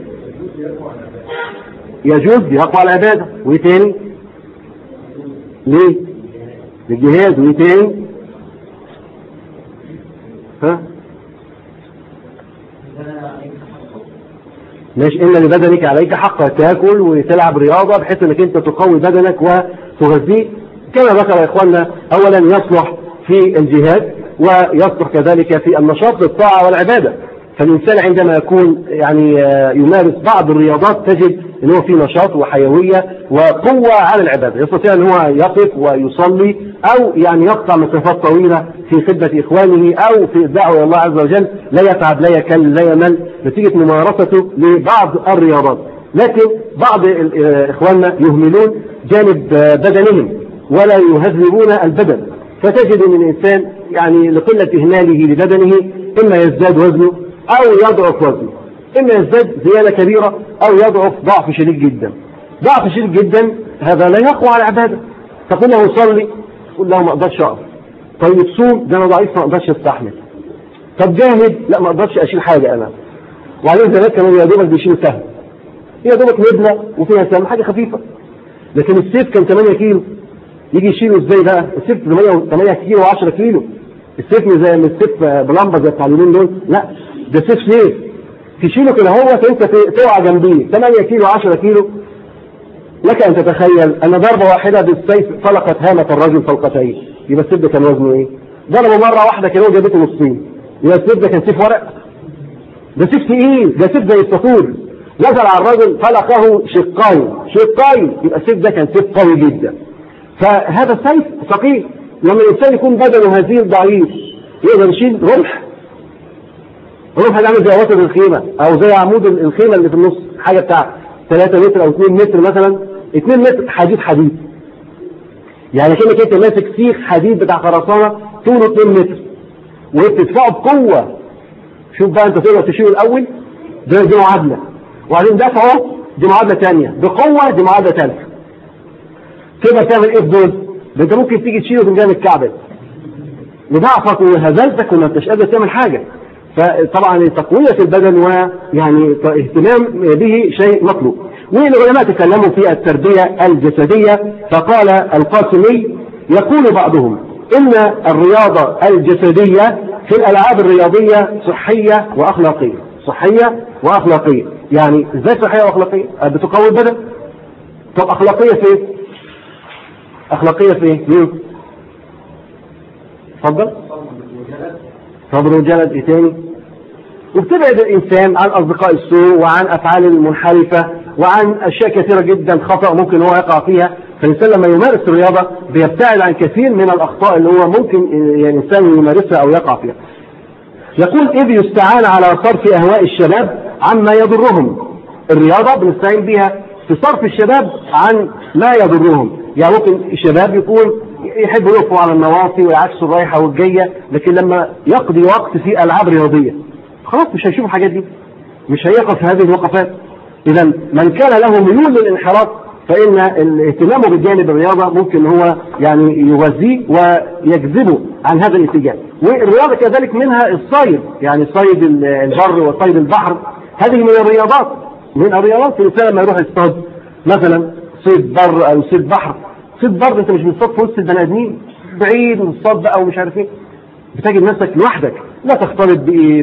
يجوز يقوى العباده وايه تاني ليه للجهاد وايه تاني ها ماشي ان لبدنك عليك حق تاكل وتلعب رياضه بحيث انك انت تقوي بدنك وتغذيه كما ذكر اخواننا اولا يصلح في الجهاد ويصلح كذلك في النشاط للطاعه والعباده فالانسان عندما يكون يعني يمارس بعض الرياضات تجد ان هو في نشاط وحيويه وقوه على العباده، يستطيع ان هو يقف ويصلي او يعني يقطع مسافات طويله في خدمه اخوانه او في الدعوه الى الله عز وجل لا يتعب لا يكل لا يمل نتيجه ممارسته لبعض الرياضات، لكن بعض اخواننا يهملون جانب بدنهم ولا يهذبون البدن، فتجد ان الانسان يعني لقله اهماله لبدنه اما يزداد وزنه او يضعف وزنه اما يزداد زيادة كبيرة او يضعف ضعف شديد جدا ضعف شديد جدا هذا لا يقوى على العبادة تقول له صلي تقول له ما اقدرش اقف طيب صوم ده انا ضعيف ما اقدرش استحمل طب جاهد لا ما اقدرش اشيل حاجة انا وبعدين زمان كانوا يا دوبك بيشيلوا سهم هي دوبك نبلة وفيها سهم حاجة خفيفة لكن السيف كان 8 كيلو يجي يشيله ازاي بقى السيف 8 8 كيلو و10 كيلو السيف مش زي السيف بلمبه زي بتاع اليومين دول لا ده سيف سيف تشيله كده هو انت تقع جنبيه 8 كيلو 10 كيلو لك ان تتخيل ان ضربه واحده بالسيف فلقت هامه الرجل فلقتين يبقى السيف ده كان وزنه ايه؟ ضربه مره واحده كده وجابته نصين يبقى السيف ده كان سيف ورق ده سيف تقيل ده سيف زي السطور نزل على الرجل فلقه شقين شقين يبقى السيف ده كان سيف قوي جدا فهذا السيف ثقيل لما الانسان يكون بدنه هزيل ضعيف يقدر يشيل رمح رمح ده عامل زي وسط الخيمه او زي عمود الخيمه اللي في النص حاجه بتاع 3 متر او 2 متر مثلا 2 متر حديد حديد يعني كانك انت ماسك سيخ حديد بتاع خرسانه طوله 2 متر وبتدفعه بقوه شوف بقى انت تقدر تشيله الاول ده دي معادله وبعدين دفعه دي معادله ثانيه بقوه دي معادله ثالثه تقدر تعمل ايه في دول؟ ده انت ممكن تيجي تشيله من جانب الكعبه لضعفك وهزلتك وما انتش قادر تعمل حاجه فطبعا تقويه البدن ويعني اهتمام به شيء مطلوب والعلماء تكلموا في التربيه الجسديه فقال القاسمي يقول بعضهم ان الرياضه الجسديه في الالعاب الرياضيه صحيه واخلاقيه صحيه واخلاقيه يعني ازاي صحيه واخلاقيه بتقوي البدن طب اخلاقيه في ايه اخلاقيه في ايه مين اتفضل صبر وجلد ايه تاني وبتبعد الانسان عن اصدقاء السوء وعن افعال المنحرفه وعن اشياء كثيره جدا خطا ممكن هو يقع فيها فالانسان لما يمارس الرياضه بيبتعد عن كثير من الاخطاء اللي هو ممكن يعني الانسان يمارسها او يقع فيها. يقول اذ يستعان على صرف اهواء الشباب عما يضرهم. الرياضه بنستعين بها في صرف الشباب عن ما يضرهم يعني ممكن الشباب يكون يحبوا يقفوا على النواصي ويعكسوا الرايحة والجاية لكن لما يقضي وقت في ألعاب رياضية خلاص مش هيشوف الحاجات دي مش هيقف في هذه الوقفات إذا من كان له ميول للانحراف فإن الاهتمام بالجانب الرياضة ممكن هو يعني يغذيه ويجذبه عن هذا الاتجاه والرياضة كذلك منها الصيد يعني صيد البر وصيد البحر هذه من الرياضات من الرياضات الإنسان لما يروح يصطاد مثلا صيد بر أو صيد بحر صيد بر أنت مش بتصطاد في وسط البني آدمين بعيد وتصطاد بقى ومش عارف ايه بتجد نفسك لوحدك لا تختلط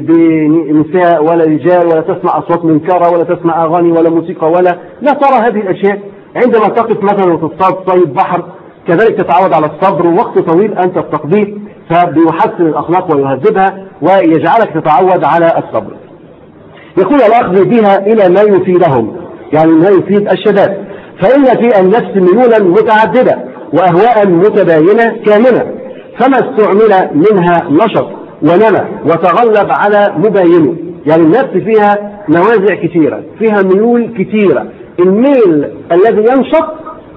بنساء ولا رجال ولا تسمع أصوات منكرة ولا تسمع أغاني ولا موسيقى ولا لا ترى هذه الأشياء عندما تقف مثلا وتصطاد صيد بحر كذلك تتعود على الصبر ووقت طويل أنت تقضيه فبيحسن الأخلاق ويهذبها ويجعلك تتعود على الصبر يقول الأخذ بها إلى ما يفيدهم يعني ما يفيد الشباب فإن في النفس ميولا متعددة وأهواء متباينة كاملة فما استعمل منها نشط ونمى وتغلب على مباينه يعني النفس فيها نوازع كثيرة فيها ميول كثيرة الميل الذي ينشط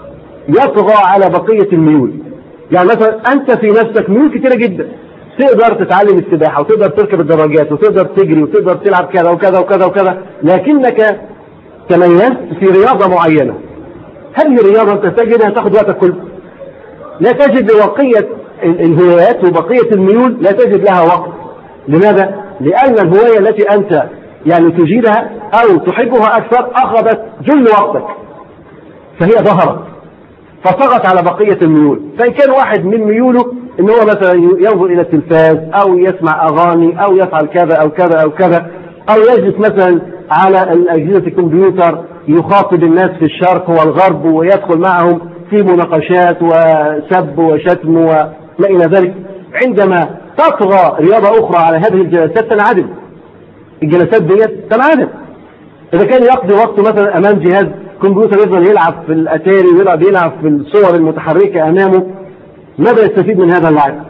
يطغى على بقية الميول يعني مثلا أنت في نفسك ميول كثيرة جدا تقدر تتعلم السباحة وتقدر تركب الدراجات وتقدر تجري وتقدر تلعب كذا وكذا وكذا وكذا لكنك تميزت في رياضة معينة هذه الرياضة أنت تجدها تاخذ وقتك كله لا تجد بقية الهوايات وبقية الميول لا تجد لها وقت لماذا؟ لأن الهواية التي أنت يعني تجيدها أو تحبها أكثر أخذت جل وقتك فهي ظهرت فطغت على بقية الميول فإن كان واحد من ميوله إن هو مثلا ينظر إلى التلفاز أو يسمع أغاني أو يفعل كذا أو كذا أو كذا أو يجلس مثلا على أجهزة الكمبيوتر يخاطب الناس في الشرق والغرب ويدخل معهم في مناقشات وسب وشتم وما إلى ذلك عندما تطغى رياضة أخرى على هذه الجلسات تنعدم الجلسات ديت تنعدم إذا كان يقضي وقته مثلا أمام جهاز كمبيوتر يفضل يلعب في الأتاري ويلعب يلعب في الصور المتحركة أمامه ماذا يستفيد من هذا اللعب؟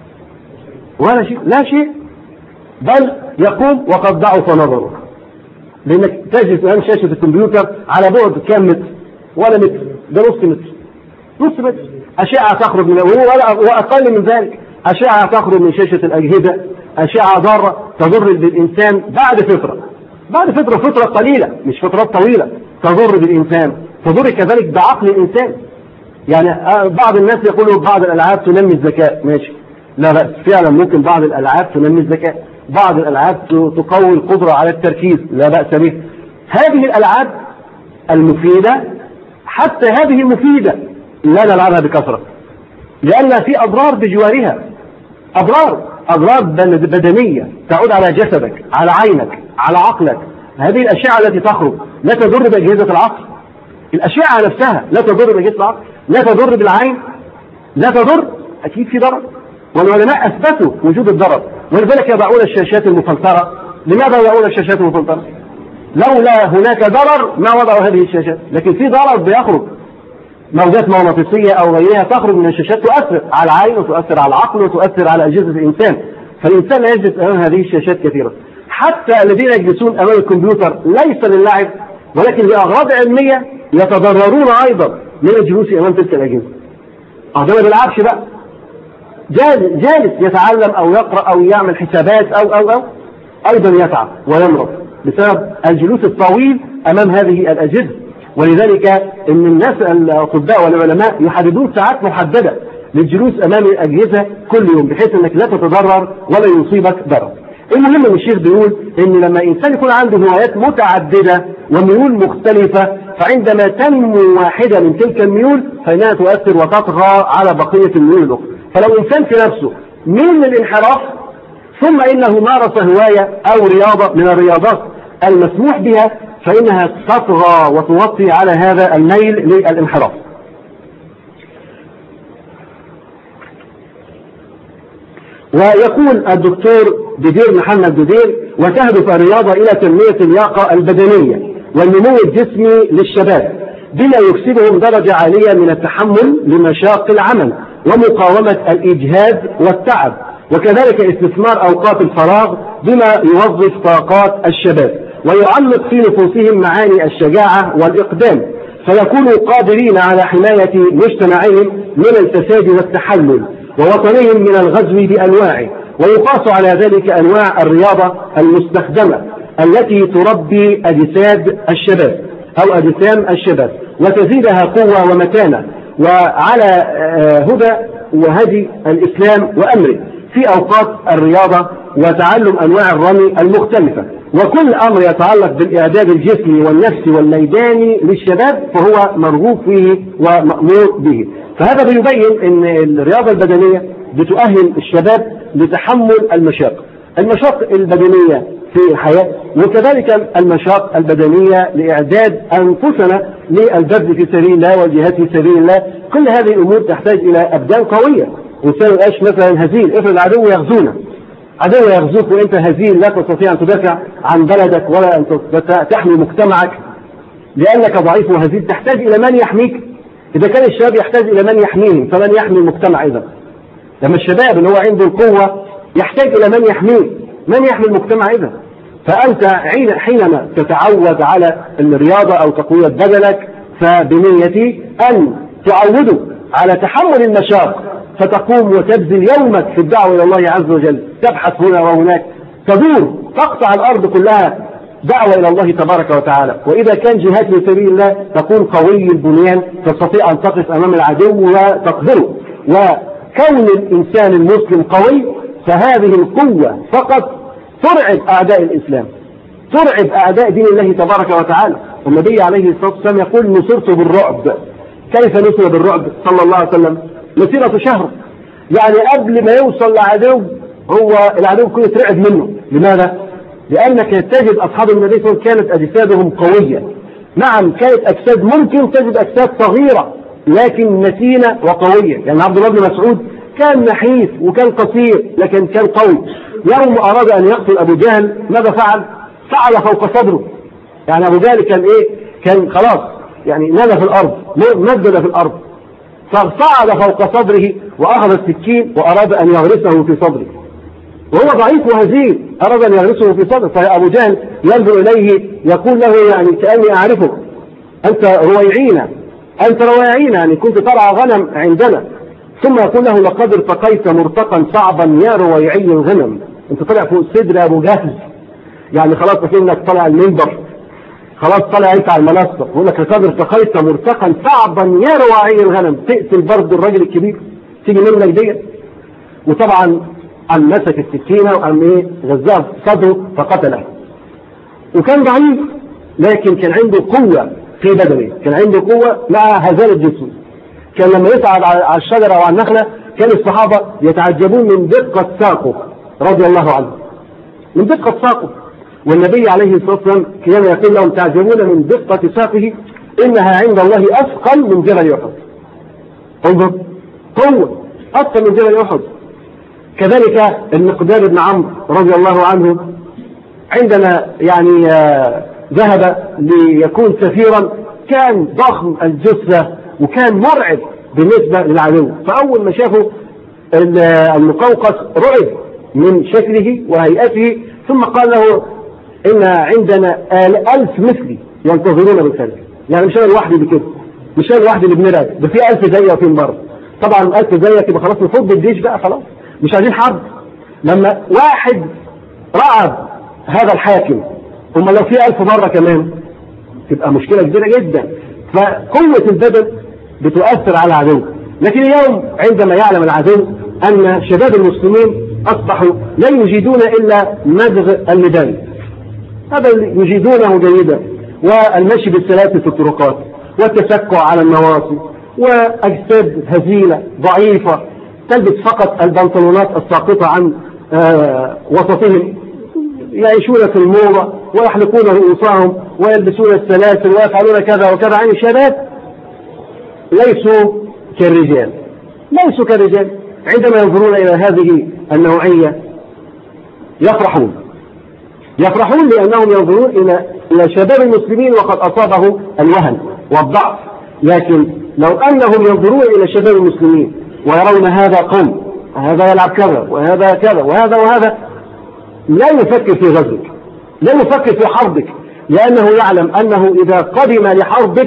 ولا شيء لا شيء بل يقوم وقد ضعف نظره لأنك تجلس أمام شاشة الكمبيوتر على بعد كام متر ولا متر ده نص متر نص متر أشعة تخرج من وأقل من ذلك أشعة تخرج من شاشة الأجهزة أشعة ضارة تضر بالإنسان بعد فترة بعد فترة فترة قليلة مش فترات طويلة تضر بالإنسان تضر كذلك بعقل الإنسان يعني بعض الناس يقولوا بعض الألعاب تنمي الذكاء ماشي لا بأس فعلا ممكن بعض الألعاب تنمي الذكاء بعض الألعاب تقوي القدرة على التركيز لا بأس به هذه الألعاب المفيدة حتى هذه المفيدة لا نلعبها بكثرة لأن في أضرار بجوارها أضرار أضرار بدنية تعود على جسدك على عينك على عقلك هذه الأشعة التي تخرج لا تضر بأجهزة العقل الأشعة نفسها لا تضر بأجهزة العقل لا تضر بالعين لا تضر أكيد في ضرر والعلماء أثبتوا وجود الضرر ولذلك يضعون الشاشات المفلترة لماذا يضعون الشاشات المفلترة لولا هناك ضرر ما وضعوا هذه الشاشات لكن في ضرر بيخرج موجات مغناطيسية أو غيرها تخرج من الشاشات تؤثر على العين وتؤثر على العقل وتؤثر على أجهزة الإنسان فالإنسان لا يجلس أمام هذه الشاشات كثيرا حتى الذين يجلسون أمام الكمبيوتر ليس للعب ولكن لأغراض علمية يتضررون أيضا من الجلوس أمام تلك الأجهزة أه ده ما بيلعبش بقى جالس يتعلم أو يقرأ أو يعمل حسابات أو أو أو أيضا يتعب ويمرض بسبب الجلوس الطويل أمام هذه الأجهزة ولذلك ان الناس الاطباء والعلماء يحددون ساعات محدده للجلوس امام الاجهزه كل يوم بحيث انك لا تتضرر ولا يصيبك ضرر. المهم ان الشيخ بيقول ان لما انسان يكون عنده هوايات متعدده وميول مختلفه فعندما تنمو واحده من تلك الميول فانها تؤثر وتطغى على بقيه الميول الاخرى. فلو انسان في نفسه ميل للانحراف ثم انه مارس هوايه او رياضه من الرياضات المسموح بها فإنها تطغى وتوطي على هذا الميل للانحراف ويقول الدكتور ديدير محمد ديدير وتهدف الرياضة إلى تنمية اللياقة البدنية والنمو الجسمي للشباب بما يكسبهم درجة عالية من التحمل لمشاق العمل ومقاومة الإجهاد والتعب وكذلك استثمار أوقات الفراغ بما يوظف طاقات الشباب ويعلق في نفوسهم معاني الشجاعة والإقدام فيكونوا قادرين على حماية مجتمعهم من الفساد والتحلل ووطنهم من الغزو بأنواعه ويقاس على ذلك أنواع الرياضة المستخدمة التي تربي أجساد الشباب أو أجسام الشباب وتزيدها قوة ومتانة وعلى هدى وهدي الإسلام وأمره في أوقات الرياضة وتعلم أنواع الرمي المختلفة وكل أمر يتعلق بالإعداد الجسمي والنفسي والميداني للشباب فهو مرغوب فيه ومأمور به فهذا بيبين أن الرياضة البدنية بتؤهل الشباب لتحمل المشاق المشاق البدنية في الحياة وكذلك المشاق البدنية لإعداد أنفسنا للبذل في سبيل الله والجهاد في سبيل الله كل هذه الأمور تحتاج إلى أبدان قوية إنسان يبقاش مثلا هزيل افرض العدو يغزونا عدو يغزوك وانت هزيل لا تستطيع ان تدافع عن بلدك ولا ان تحمي مجتمعك لانك ضعيف وهزيل تحتاج الى من يحميك اذا كان الشباب يحتاج الى من يحميه فمن يحمي المجتمع اذا لما الشباب اللي هو عنده القوه يحتاج الى من يحميه من يحمي المجتمع اذا فانت حينما تتعود على الرياضه او تقويه بدنك فبنيتي ان تعوده على تحمل المشاق فتقوم وتبذل يومك في الدعوة إلى الله عز وجل تبحث هنا وهناك تدور تقطع الأرض كلها دعوة إلى الله تبارك وتعالى وإذا كان جهاد في سبيل الله تكون قوي البنيان تستطيع أن تقف أمام العدو وتقهره وكون الإنسان المسلم قوي فهذه القوة فقط ترعب أعداء الإسلام ترعب أعداء دين الله تبارك وتعالى والنبي عليه الصلاة والسلام يقول نصرت بالرعب كيف نصر بالرعب صلى الله عليه وسلم مسيرة شهر يعني قبل ما يوصل لعدو هو العدو يكون يترعب منه لماذا؟ لأنك تجد أصحاب النبي صلى الله عليه وسلم كانت أجسادهم قوية نعم كانت أجساد ممكن تجد أجساد صغيرة لكن متينة وقوية يعني عبد الله بن مسعود كان نحيف وكان قصير لكن كان قوي يوم أراد أن يقتل أبو جهل ماذا فعل؟ فعل فوق صدره يعني أبو جهل كان إيه؟ كان خلاص يعني نزل في الأرض مدد في الأرض فصعد فوق صدره وأخذ السكين وأراد أن يغرسه في صدره وهو ضعيف وهزيل أراد أن يغرسه في صدره فأبو جهل ينظر إليه يقول له يعني كأني أعرفك أنت رويعينا أنت رويعينا يعني كنت ترعى غنم عندنا ثم يقول له لقد ارتقيت مرتقا صعبا يا رويعي الغنم أنت طلع فوق صدر أبو جهل يعني خلاص كأنك طلع المنبر خلاص طلع انت على المنصه يقول لك لقد ارتقيت مرتقا صعبا يا رواعي الغنم تقتل برضه الراجل الكبير تيجي منك ديت وطبعا قام مسك السكينه وقام ايه غزاها في صدره فقتله وكان ضعيف لكن كان عنده قوه في بدنه كان عنده قوه مع هزال الجسم كان لما يصعد على الشجره او على النخله كان الصحابه يتعجبون من دقه ساقه رضي الله عنه من دقه ساقه والنبي عليه الصلاة والسلام كان يقول لهم تعجبون من دقة ساقه إنها عند الله أثقل من جبل أحد انظر قوة أثقل من جبل أحد كذلك المقدار بن عمرو رضي الله عنه عندما يعني ذهب ليكون سفيرا كان ضخم الجثة وكان مرعب بالنسبة للعدو فأول ما شافوا المقوقس رعب من شكله وهيئته ثم قال له إن عندنا ألف مثلي ينتظرون بالخلف يعني مش أنا لوحدي بكده مش أنا لوحدي اللي بنرعب ده في ألف زيي وفي بره طبعا ألف زيك يبقى خلاص نفض الجيش بقى خلاص مش عايزين حرب لما واحد رعب هذا الحاكم ثم لو في ألف مرة كمان تبقى مشكلة كبيرة جدا فقوة البدن بتؤثر على العدو لكن اليوم عندما يعلم العدو أن شباب المسلمين أصبحوا لا يجيدون إلا مزغ الميدان هذا يجيدونه جيدا والمشي بالسلاسل في الطرقات والتسكع على النواصي وأجساد هزيلة ضعيفة تلبس فقط البنطلونات الساقطة عن آه وسطهم يعيشون في الموضة ويحلقون رؤوسهم ويلبسون السلاسل ويفعلون كذا وكذا عن الشباب ليسوا كالرجال ليسوا كالرجال عندما ينظرون إلى هذه النوعية يفرحون يفرحون لأنهم ينظرون إلى إلى شباب المسلمين وقد أصابه الوهن والضعف لكن لو أنهم ينظرون إلى شباب المسلمين ويرون هذا قوم هذا يلعب كذا وهذا كذا وهذا وهذا لا يفكر في غزوك لا يفكر في حربك لأنه يعلم أنه إذا قدم لحربك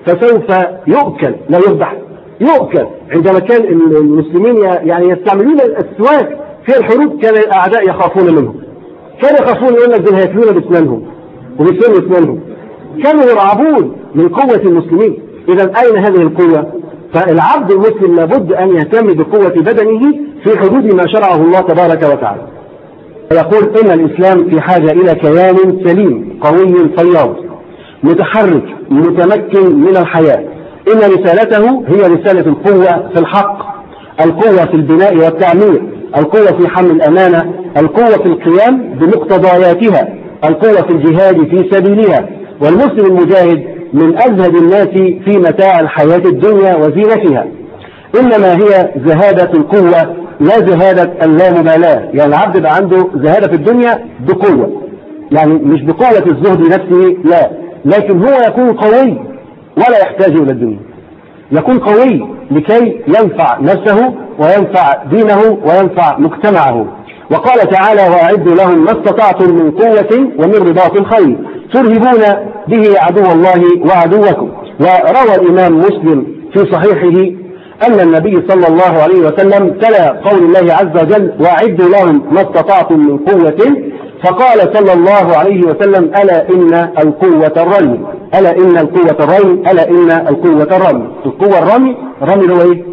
فسوف يؤكل لا يذبح يؤكل عندما كان المسلمين يعني يستعملون السواك في الحروب كان الاعداء يخافون منهم كانوا يخافون يقول لك دول هياكلونا باسنانهم وبسن اسنانهم كانوا يرعبون من قوة المسلمين إذا أين هذه القوة؟ فالعبد المسلم لابد أن يهتم بقوة بدنه في حدود ما شرعه الله تبارك وتعالى يقول إن الإسلام في حاجة إلى كيان سليم قوي فياض متحرك متمكن من الحياة إن رسالته هي رسالة القوة في الحق القوة في البناء والتعمير القوة في حمل الأمانة القوة في القيام بمقتضياتها القوة في الجهاد في سبيلها والمسلم المجاهد من أزهد الناس في متاع الحياة الدنيا وزينتها إنما هي زهادة القوة لا زهادة اللامبالاة يعني العبد يبقى عنده زهادة في الدنيا بقوة يعني مش بقوة الزهد نفسه لا لكن هو يكون قوي ولا يحتاج إلى الدنيا يكون قوي لكي ينفع نفسه وينفع دينه وينفع مجتمعه وقال تعالى وأعدوا لهم ما استطعتم من قوة ومن رباط الخير ترهبون به عدو الله وعدوكم وروى الإمام مسلم في صحيحه أن النبي صلى الله عليه وسلم تلا قول الله عز وجل وأعدوا لهم ما استطعتم من قوة فقال صلى الله عليه وسلم ألا إن القوة الرمي ألا إن القوة الرمي ألا إن القوة الرمي القوة الرمي رمي هو إيه؟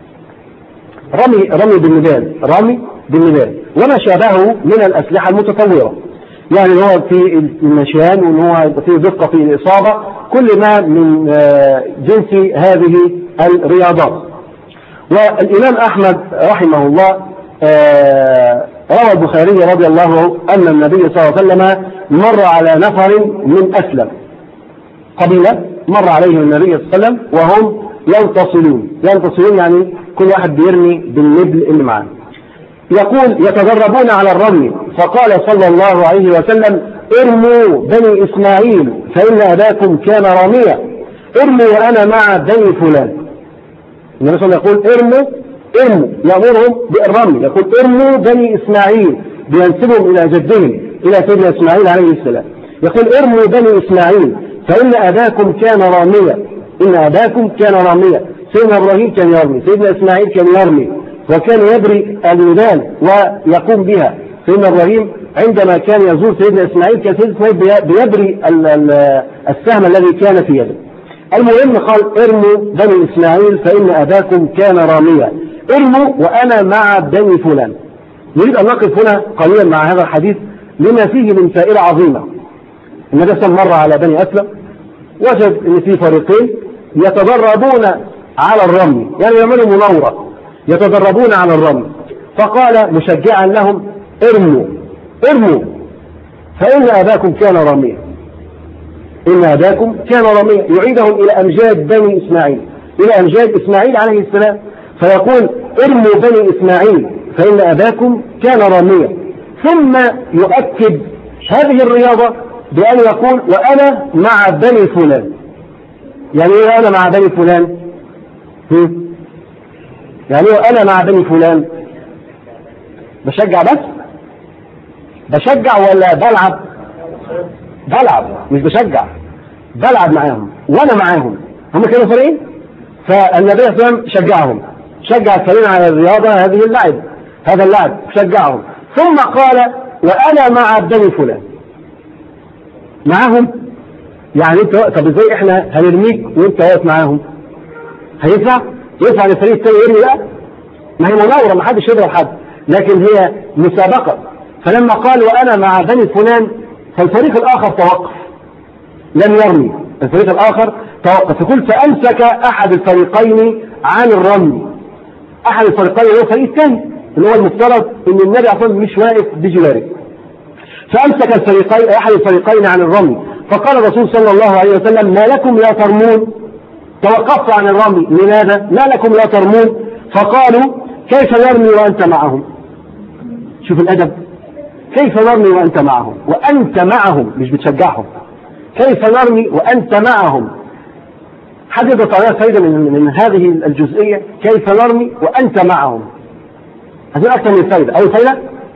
رمي رمي بالنبال رمي بالنبال وما شابهه من الأسلحة المتطورة يعني هو في النشان وان هو يبقى فيه دقة في الإصابة كل ما من جنس هذه الرياضات والإمام أحمد رحمه الله روى البخاري رضي الله عنه أن النبي صلى الله عليه وسلم مر على نفر من أسلم قبيلة مر عليهم النبي صلى الله عليه وسلم وهم ينتصلون ينتصلون يعني كل واحد بيرمي بالنبل اللي معاه يقول يتدربون على الرمي فقال صلى الله عليه وسلم ارموا بني إسماعيل فإن أباكم كان راميا ارموا وأنا مع بني فلان النبي صلى الله عليه وسلم يقول ارموا ارموا يأمرهم بالرمي يقول ارموا بني إسماعيل بينسبهم إلى جدهم إلى سيدنا إسماعيل عليه السلام يقول ارموا بني إسماعيل فإن أباكم كان راميا إن أباكم كان راميا سيدنا إبراهيم كان يرمي سيدنا إسماعيل كان يرمي وكان يبري الودان ويقوم بها سيدنا إبراهيم عندما كان يزور سيدنا إسماعيل كان سيدنا إسماعيل بيبري السهم الذي كان في يده المهم قال ارموا بني إسماعيل فإن أباكم كان راميا ارموا وأنا مع بني فلان نريد أن نقف هنا قليلا مع هذا الحديث لما فيه من فائدة عظيمة النبي صلى مر على بني أسلم وجد أن في فريقين يتدربون على الرمي يعني يعملوا مناورة يتدربون على الرمي فقال مشجعا لهم ارموا ارموا فإن أباكم كان رميا إن أباكم كان رميا يعيدهم إلى أمجاد بني إسماعيل إلى أمجاد إسماعيل عليه السلام فيقول ارموا بني إسماعيل فإن أباكم كان رميا ثم يؤكد هذه الرياضة بأن يقول وأنا مع بني فلان يعني إيه أنا مع بني فلان هم؟ يعني إيه أنا مع بني فلان بشجع بس بشجع ولا بلعب بلعب مش بشجع بلعب معاهم وانا معاهم هم كانوا فريقين فالنبي صلى الله عليه وسلم شجعهم شجع الفريقين على الرياضه هذه اللعب هذا اللعب شجعهم ثم قال وانا مع بني فلان معاهم يعني انت طب ازاي احنا هنرميك وانت واقف معاهم هينفع ينفع الفريق الثاني يرمي لا ما هي مناوره ما حدش يضرب حد لكن هي مسابقه فلما قال وانا مع بني فلان فالفريق الاخر توقف لم يرمي الفريق الاخر توقف يقول فامسك احد الفريقين عن الرمي احد الفريقين هو الفريق الثاني اللي هو المفترض ان النبي اصلا مش واقف بجواره فامسك الفريقين احد الفريقين عن الرمي فقال الرسول صلى الله عليه وسلم ما لكم لا ترمون توقفت عن الرمي لماذا ما لكم لا ترمون فقالوا كيف نرمي وانت معهم شوف الادب كيف نرمي وانت معهم وانت معهم مش بتشجعهم كيف نرمي وانت معهم حد يضغط عليها فايده من, من هذه الجزئيه كيف نرمي وانت معهم هذه اكثر من فايده اول فايده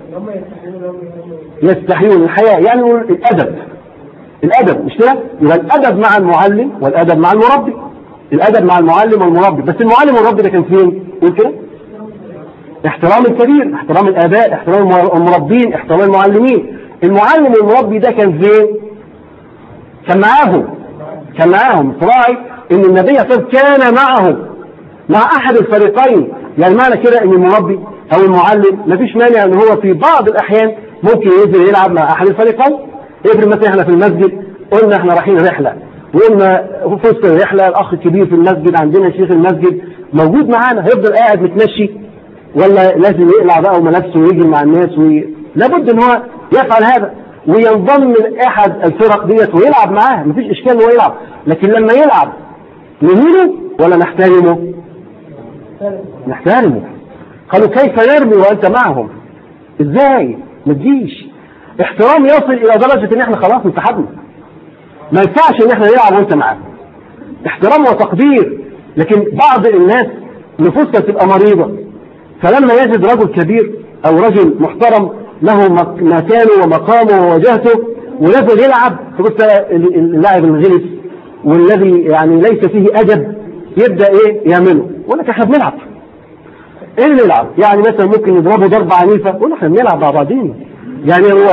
يستحيون الحياه يعني الادب الادب مش كده يبقى الادب مع المعلم والادب مع المربي الادب مع المعلم والمربي بس المعلم والمربي ده كان فين قول كده احترام الكبير احترام الاباء احترام المربين احترام المعلمين المعلم والمربي ده كان فين كان معاهم كان معاهم تراعي ان النبي صلى الله عليه وسلم كان معهم مع احد الفريقين يعني معنى كده ان المربي او المعلم مفيش مانع ان هو في بعض الاحيان ممكن ينزل يلعب مع احد الفريقين افرض مثلا احنا في المسجد قلنا احنا رايحين رحله وقلنا في وسط الرحله الاخ الكبير في المسجد عندنا شيخ المسجد موجود معانا هيفضل قاعد متمشي ولا لازم يقلع بقى وملابسه ويجي مع الناس وي... لابد ان هو يفعل هذا وينضم لاحد الفرق ديت ويلعب معاها مفيش اشكال ان هو يلعب لكن لما يلعب نهينه ولا نحترمه نحترمه قالوا كيف نرمي وانت معهم ازاي ما تجيش احترام يصل الى درجه ان احنا خلاص انسحبنا ما ينفعش ان احنا نلعب وانت معاهم احترام وتقدير لكن بعض الناس نفوسها تبقى مريضه فلما يجد رجل كبير او رجل محترم له مكانه ومقامه ووجهته ونزل يلعب تبص اللاعب الغلس والذي يعني ليس فيه ادب يبدا ايه يعمله يقول لك احنا بنلعب ايه اللي نلعب يعني مثلا ممكن نضربه ضربه عنيفه يقول احنا بنلعب مع بعضينا يعني هو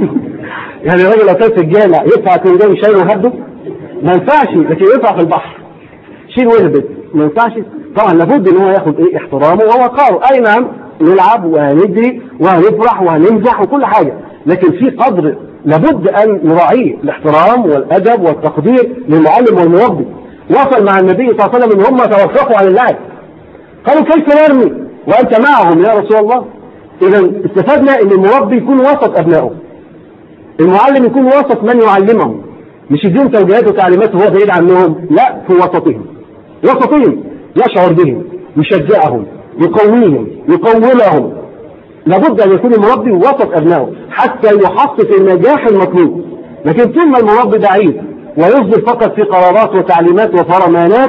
يعني الراجل لو كان في الجامع يدفع كنجان شاي وهبده ما ينفعش لكن يدفع في البحر شيل وهبد ما ينفعش طبعا لابد ان هو ياخد ايه احترامه ووقاره اي نعم نلعب وهنجري وهنفرح وهنمزح وكل حاجه لكن في قدر لابد ان نراعيه الاحترام والادب والتقدير للمعلم والمربي وصل مع النبي صلى الله عليه وسلم ان هم توفقوا عن اللعب قالوا كيف نرمي وانت معهم يا رسول الله اذا استفدنا ان المربي يكون وسط ابنائه المعلم يكون وسط من يعلمهم مش يديهم توجيهات وتعليمات وهو بعيد عنهم لا في وسطهم وسطهم يشعر بهم يشجعهم يقويهم يقومهم لابد ان يكون المربي وسط ابنائه حتى يحقق النجاح المطلوب لكن طول ما المربي بعيد ويصدر فقط في قرارات وتعليمات وفرمانات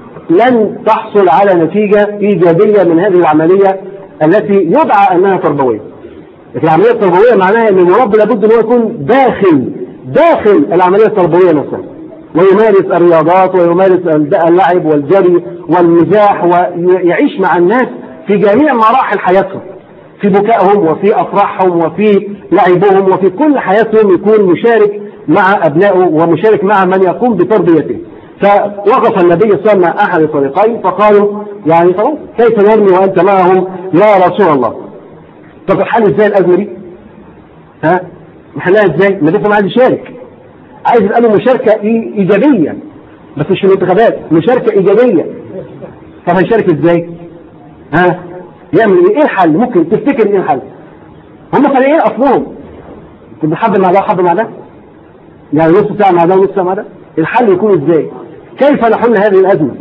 لن تحصل على نتيجة إيجابية من هذه العملية التي يدعى أنها تربوية لكن العملية التربوية معناها أن المربي لابد أن يكون داخل داخل العملية التربوية نفسها ويمارس الرياضات ويمارس اللعب والجري والمزاح ويعيش مع الناس في جميع مراحل حياتهم في بكائهم وفي أفراحهم وفي لعبهم وفي كل حياتهم يكون مشارك مع أبنائه ومشارك مع من يقوم بتربيته فوقف النبي صلى الله عليه وسلم مع أحد الفريقين فقالوا يعني خلاص كيف نرمي وأنت معهم يا رسول الله طب الحل ازاي الأزمة دي؟ ها؟ نحلها ازاي؟ النبي صلى الله عليه وسلم عايز يشارك عايز يبقى له مشاركة إيجابية بس مش في الانتخابات مشاركة إيجابية طب هيشارك ازاي؟ ها؟ يعمل ايه؟ ايه الحل؟ ممكن تفتكر ايه الحل؟ هم فريقين اصلهم تبقى حد مع ده وحد مع ده؟ يعني نص ساعة مع ده ونص ساعة مع ده؟ الحل يكون ازاي؟ كيف نحل هذه الأزمة؟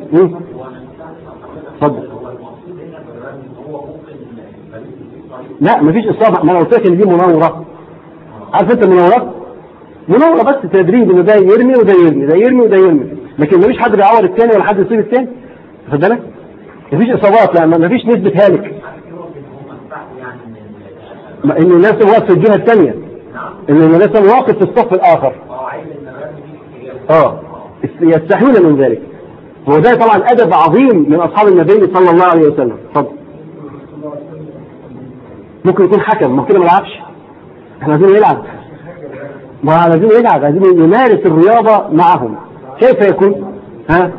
اتفضل لا مفيش إصابة ما انا قلت لك ان دي مناورة عارف انت مناورات؟ مناورة بس تدريب ان ده يرمي وده يرمي ده يرمي وده يرمي لكن مفيش حد بيعور الثاني ولا حد يصيب الثاني واخد بالك؟ مفيش إصابات لا مفيش نسبة هالك ان الناس واقف في الجهة الثانية ان الناس واقف في الصف الآخر اه يستحيون من ذلك وده طبعا أدب عظيم من أصحاب النبي صلى الله عليه وسلم اتفضل ممكن يكون حكم ما كده ما يلعبش احنا عايزين يلعب ما عايزين يلعب عايزين يمارس الرياضة معهم كيف يكون ها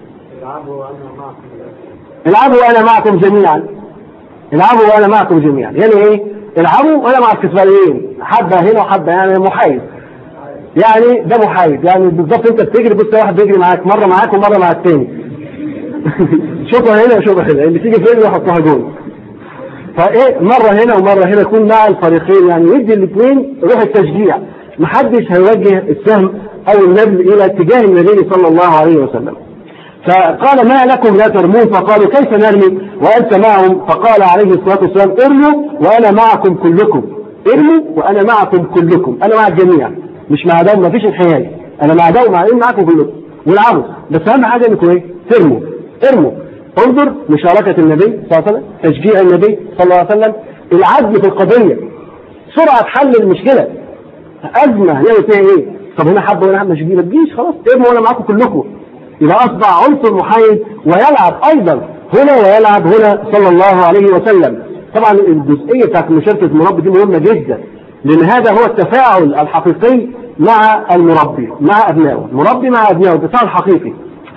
العبوا وانا معكم جميعا العبوا وانا معكم جميعا يعني ايه العبوا وانا مع الكسبانيين حبه هنا وحبه يعني محايد يعني ده محايد يعني بالظبط انت بتجري بص واحد بيجري معاك مره معاك ومره مع الثاني شوطها هنا وشوطها هنا اللي تيجي في رجله يحطها جول فايه مره هنا ومره هنا يكون مع الفريقين يعني يدي الاثنين روح التشجيع محدش هيوجه السهم او النبل الى اتجاه النبي صلى الله عليه وسلم فقال ما لكم لا ترمون فقالوا كيف نرمي وانت معهم فقال عليه الصلاه والسلام ارموا وانا معكم كلكم ارموا وانا معكم كلكم انا مع الجميع مش مع ده مفيش انحياز انا مع ده ومع ايه معاكم كلكم والعبوا بس اهم حاجه انكم ايه ترموا ارموا انظر مشاركه النبي صلى الله عليه وسلم تشجيع النبي صلى الله عليه وسلم العدل في القضيه سرعه حل المشكله ازمه نعمل فيها ايه طب هنا حبه وهنا حبه مش ما تجيش خلاص ارموا وانا معاكم كلكم يبقى أصبح عنصر محايد ويلعب أيضا هنا ويلعب هنا صلى الله عليه وسلم طبعا الجزئية بتاعت مشاركة المربي دي مهمة جدا لأن هذا هو التفاعل الحقيقي مع المربي مع أبنائه المربي مع أبنائه التفاعل حقيقي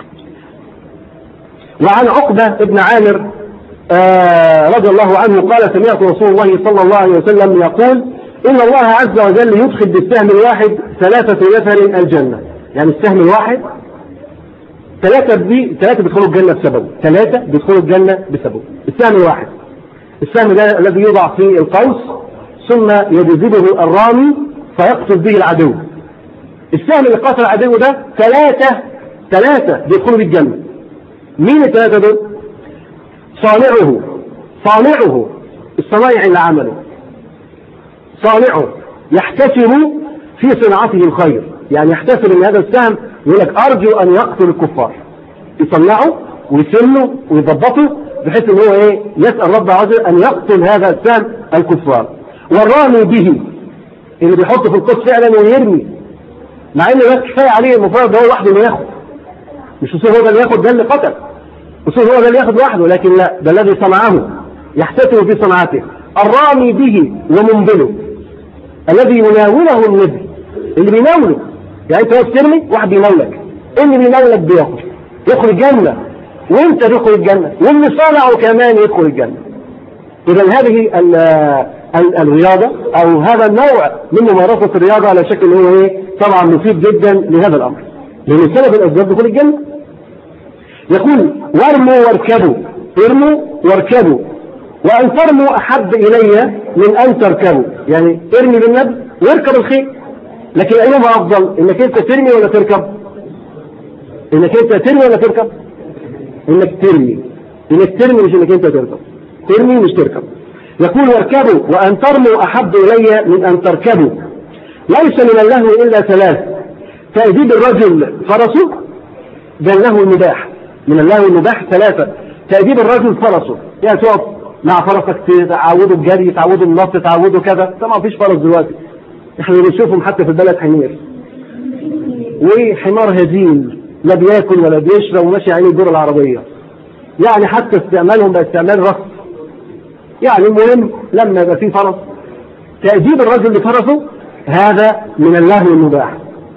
وعن عقبة ابن عامر آه رضي الله عنه قال سمعت رسول الله صلى الله عليه وسلم يقول إن الله عز وجل يدخل بالسهم الواحد ثلاثة نفر الجنة يعني السهم الواحد ثلاثة بي ثلاثة بيدخلوا الجنة بسببه ثلاثة بيدخلوا الجنة بسببه السهم الواحد السهم ده الذي يوضع في القوس ثم يجذبه الرامي فيقتل به العدو السهم اللي قاتل العدو ده ثلاثة ثلاثة بيدخلوا بالجنة مين الثلاثة دول؟ صانعه صانعه الصنايع اللي عمله صانعه يحتسب في صناعته الخير يعني يحتسب ان هذا السهم يقول لك ارجو ان يقتل الكفار يصنعه ويسنه ويضبطه بحيث ان هو ايه يسال رب عز وجل ان يقتل هذا السهم الكفار والرامي به اللي بيحطه في القدس فعلا ويرمي مع ان ده كفايه عليه المفروض ده هو لوحده اللي ياخد مش اصول هو ده اللي ياخد ده اللي قتل اصول هو ده اللي ياخد لوحده لكن لا ده الذي صنعه يحتسب في صنعته الرامي به ومنبله الذي يناوله النبي اللي بيناوله يعني انت بترمي واحد بيناولك اللي بيناولك بياخد يدخل الجنة وانت تدخل الجنة واللي صنعه كمان يدخل الجنة اذا هذه ال ال الرياضة او هذا النوع من ممارسة الرياضة على شكل هو ايه طبعا مفيد جدا لهذا الامر لان سبب الاسباب دخول الجنة يقول وارموا واركبوا ارموا واركبوا وان ترموا احب الي من ان تركبوا يعني ارمي بالنبي واركب الخيل لكن ايهما افضل انك انت ترمي ولا تركب انك انت ترمي ولا تركب انك ترمي انك ترمي مش انك انت تركب ترمي مش تركب يقول واركبوا وان ترموا احب الي من ان تركبوا ليس من اللهو الا ثلاث تأديب الرجل فرسه ده اللهو المباح من اللهو المباح ثلاثة تأديب الرجل فرسه يعني تقف مع فرسك تعوده الجري تعوده النط تعوده كذا طبعا مفيش فرس دلوقتي احنا بنشوفهم حتى في البلد حمير وحمار هزيل لا بياكل ولا بيشرب وماشي عليه الدور العربية يعني حتى استعمالهم بقى استعمال رص يعني المهم لما يبقى في فرس تأديب الرجل لفرسه هذا من اللهو المباح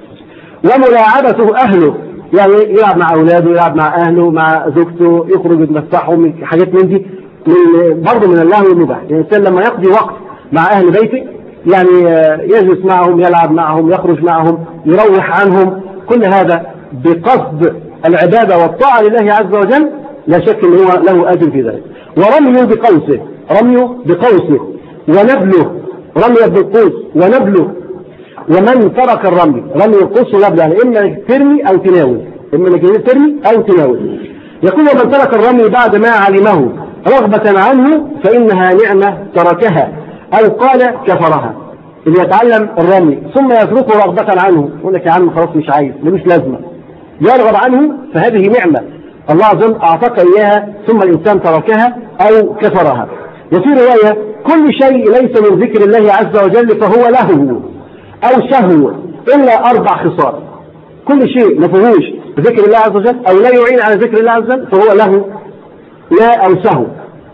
وملاعبته أهله يعني يلعب مع أولاده يلعب مع أهله مع زوجته يخرج يتمسحهم حاجات من دي من برضه من اللهو المباح يعني الإنسان لما يقضي وقت مع أهل بيته يعني يجلس معهم يلعب معهم يخرج معهم يروح عنهم كل هذا بقصد العبادة والطاعة لله عز وجل لا شك أنه هو له أجر في ذلك ورميه بقوسه رميه بقوسه ونبله رمي بالقوس ونبله ومن ترك الرمي رمي القوس ونبله يعني إما ترمي أو تناول إما انك ترمي أو تناول يقول ومن ترك الرمي بعد ما علمه رغبة عنه فإنها نعمة تركها أو قال كفرها اللي يتعلم الرمي ثم يتركه رغبة عنه يقول لك يا عم خلاص مش عايز ملوش لازمة يرغب عنه فهذه نعمة الله عز وجل أعطاك إياها ثم الإنسان تركها أو كفرها وفي رواية كل شيء ليس من ذكر الله عز وجل فهو له أو سهو إلا أربع خصال كل شيء ما فيهوش ذكر الله عز وجل أو لا يعين على ذكر الله عز وجل فهو له لا أو سهو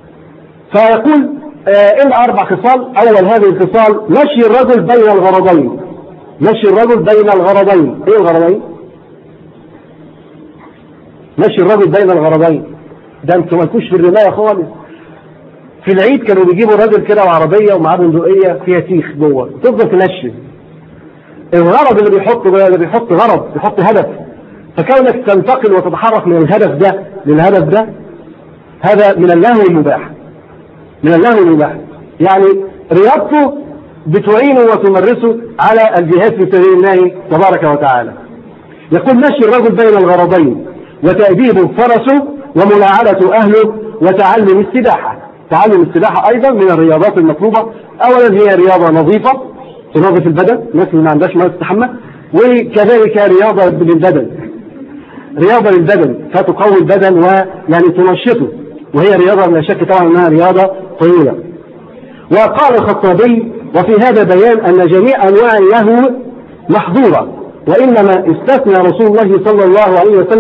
فيقول آه إلا أربع خصال أول هذه الخصال مشي الرجل بين الغرضين مشي الرجل بين الغرضين إيه الغرضين؟ مشي الرجل بين الغرضين ده انتوا مالكوش في الرماية خالص في العيد كانوا بيجيبوا راجل كده وعربية ومعاه بندقية فيها سيخ جوه تفضل تنشف الغرض اللي بيحطه ده اللي بيحط غرض بيحط هدف فكونك تنتقل وتتحرك من الهدف ده للهدف ده هذا من اللهو المباح من اللهو المباح يعني رياضته بتعينه وتمرسه على الجهاد في سبيل الله تبارك وتعالى يقول مشي الرجل بين الغرضين وتأديب فرسه وملاعبة أهله وتعلم السباحة تعلم السباحة أيضا من الرياضات المطلوبة أولا هي رياضة نظيفة تنظف البدن الناس اللي ما عندهاش ما تستحمى وكذلك رياضة للبدن رياضة للبدن فتقوي البدن ويعني تنشطه وهي رياضة لا شك طبعا أنها رياضة طويلة وقال الخطابي وفي هذا بيان أن جميع أنواع اللهو محظورة وإنما استثنى رسول الله صلى الله عليه وسلم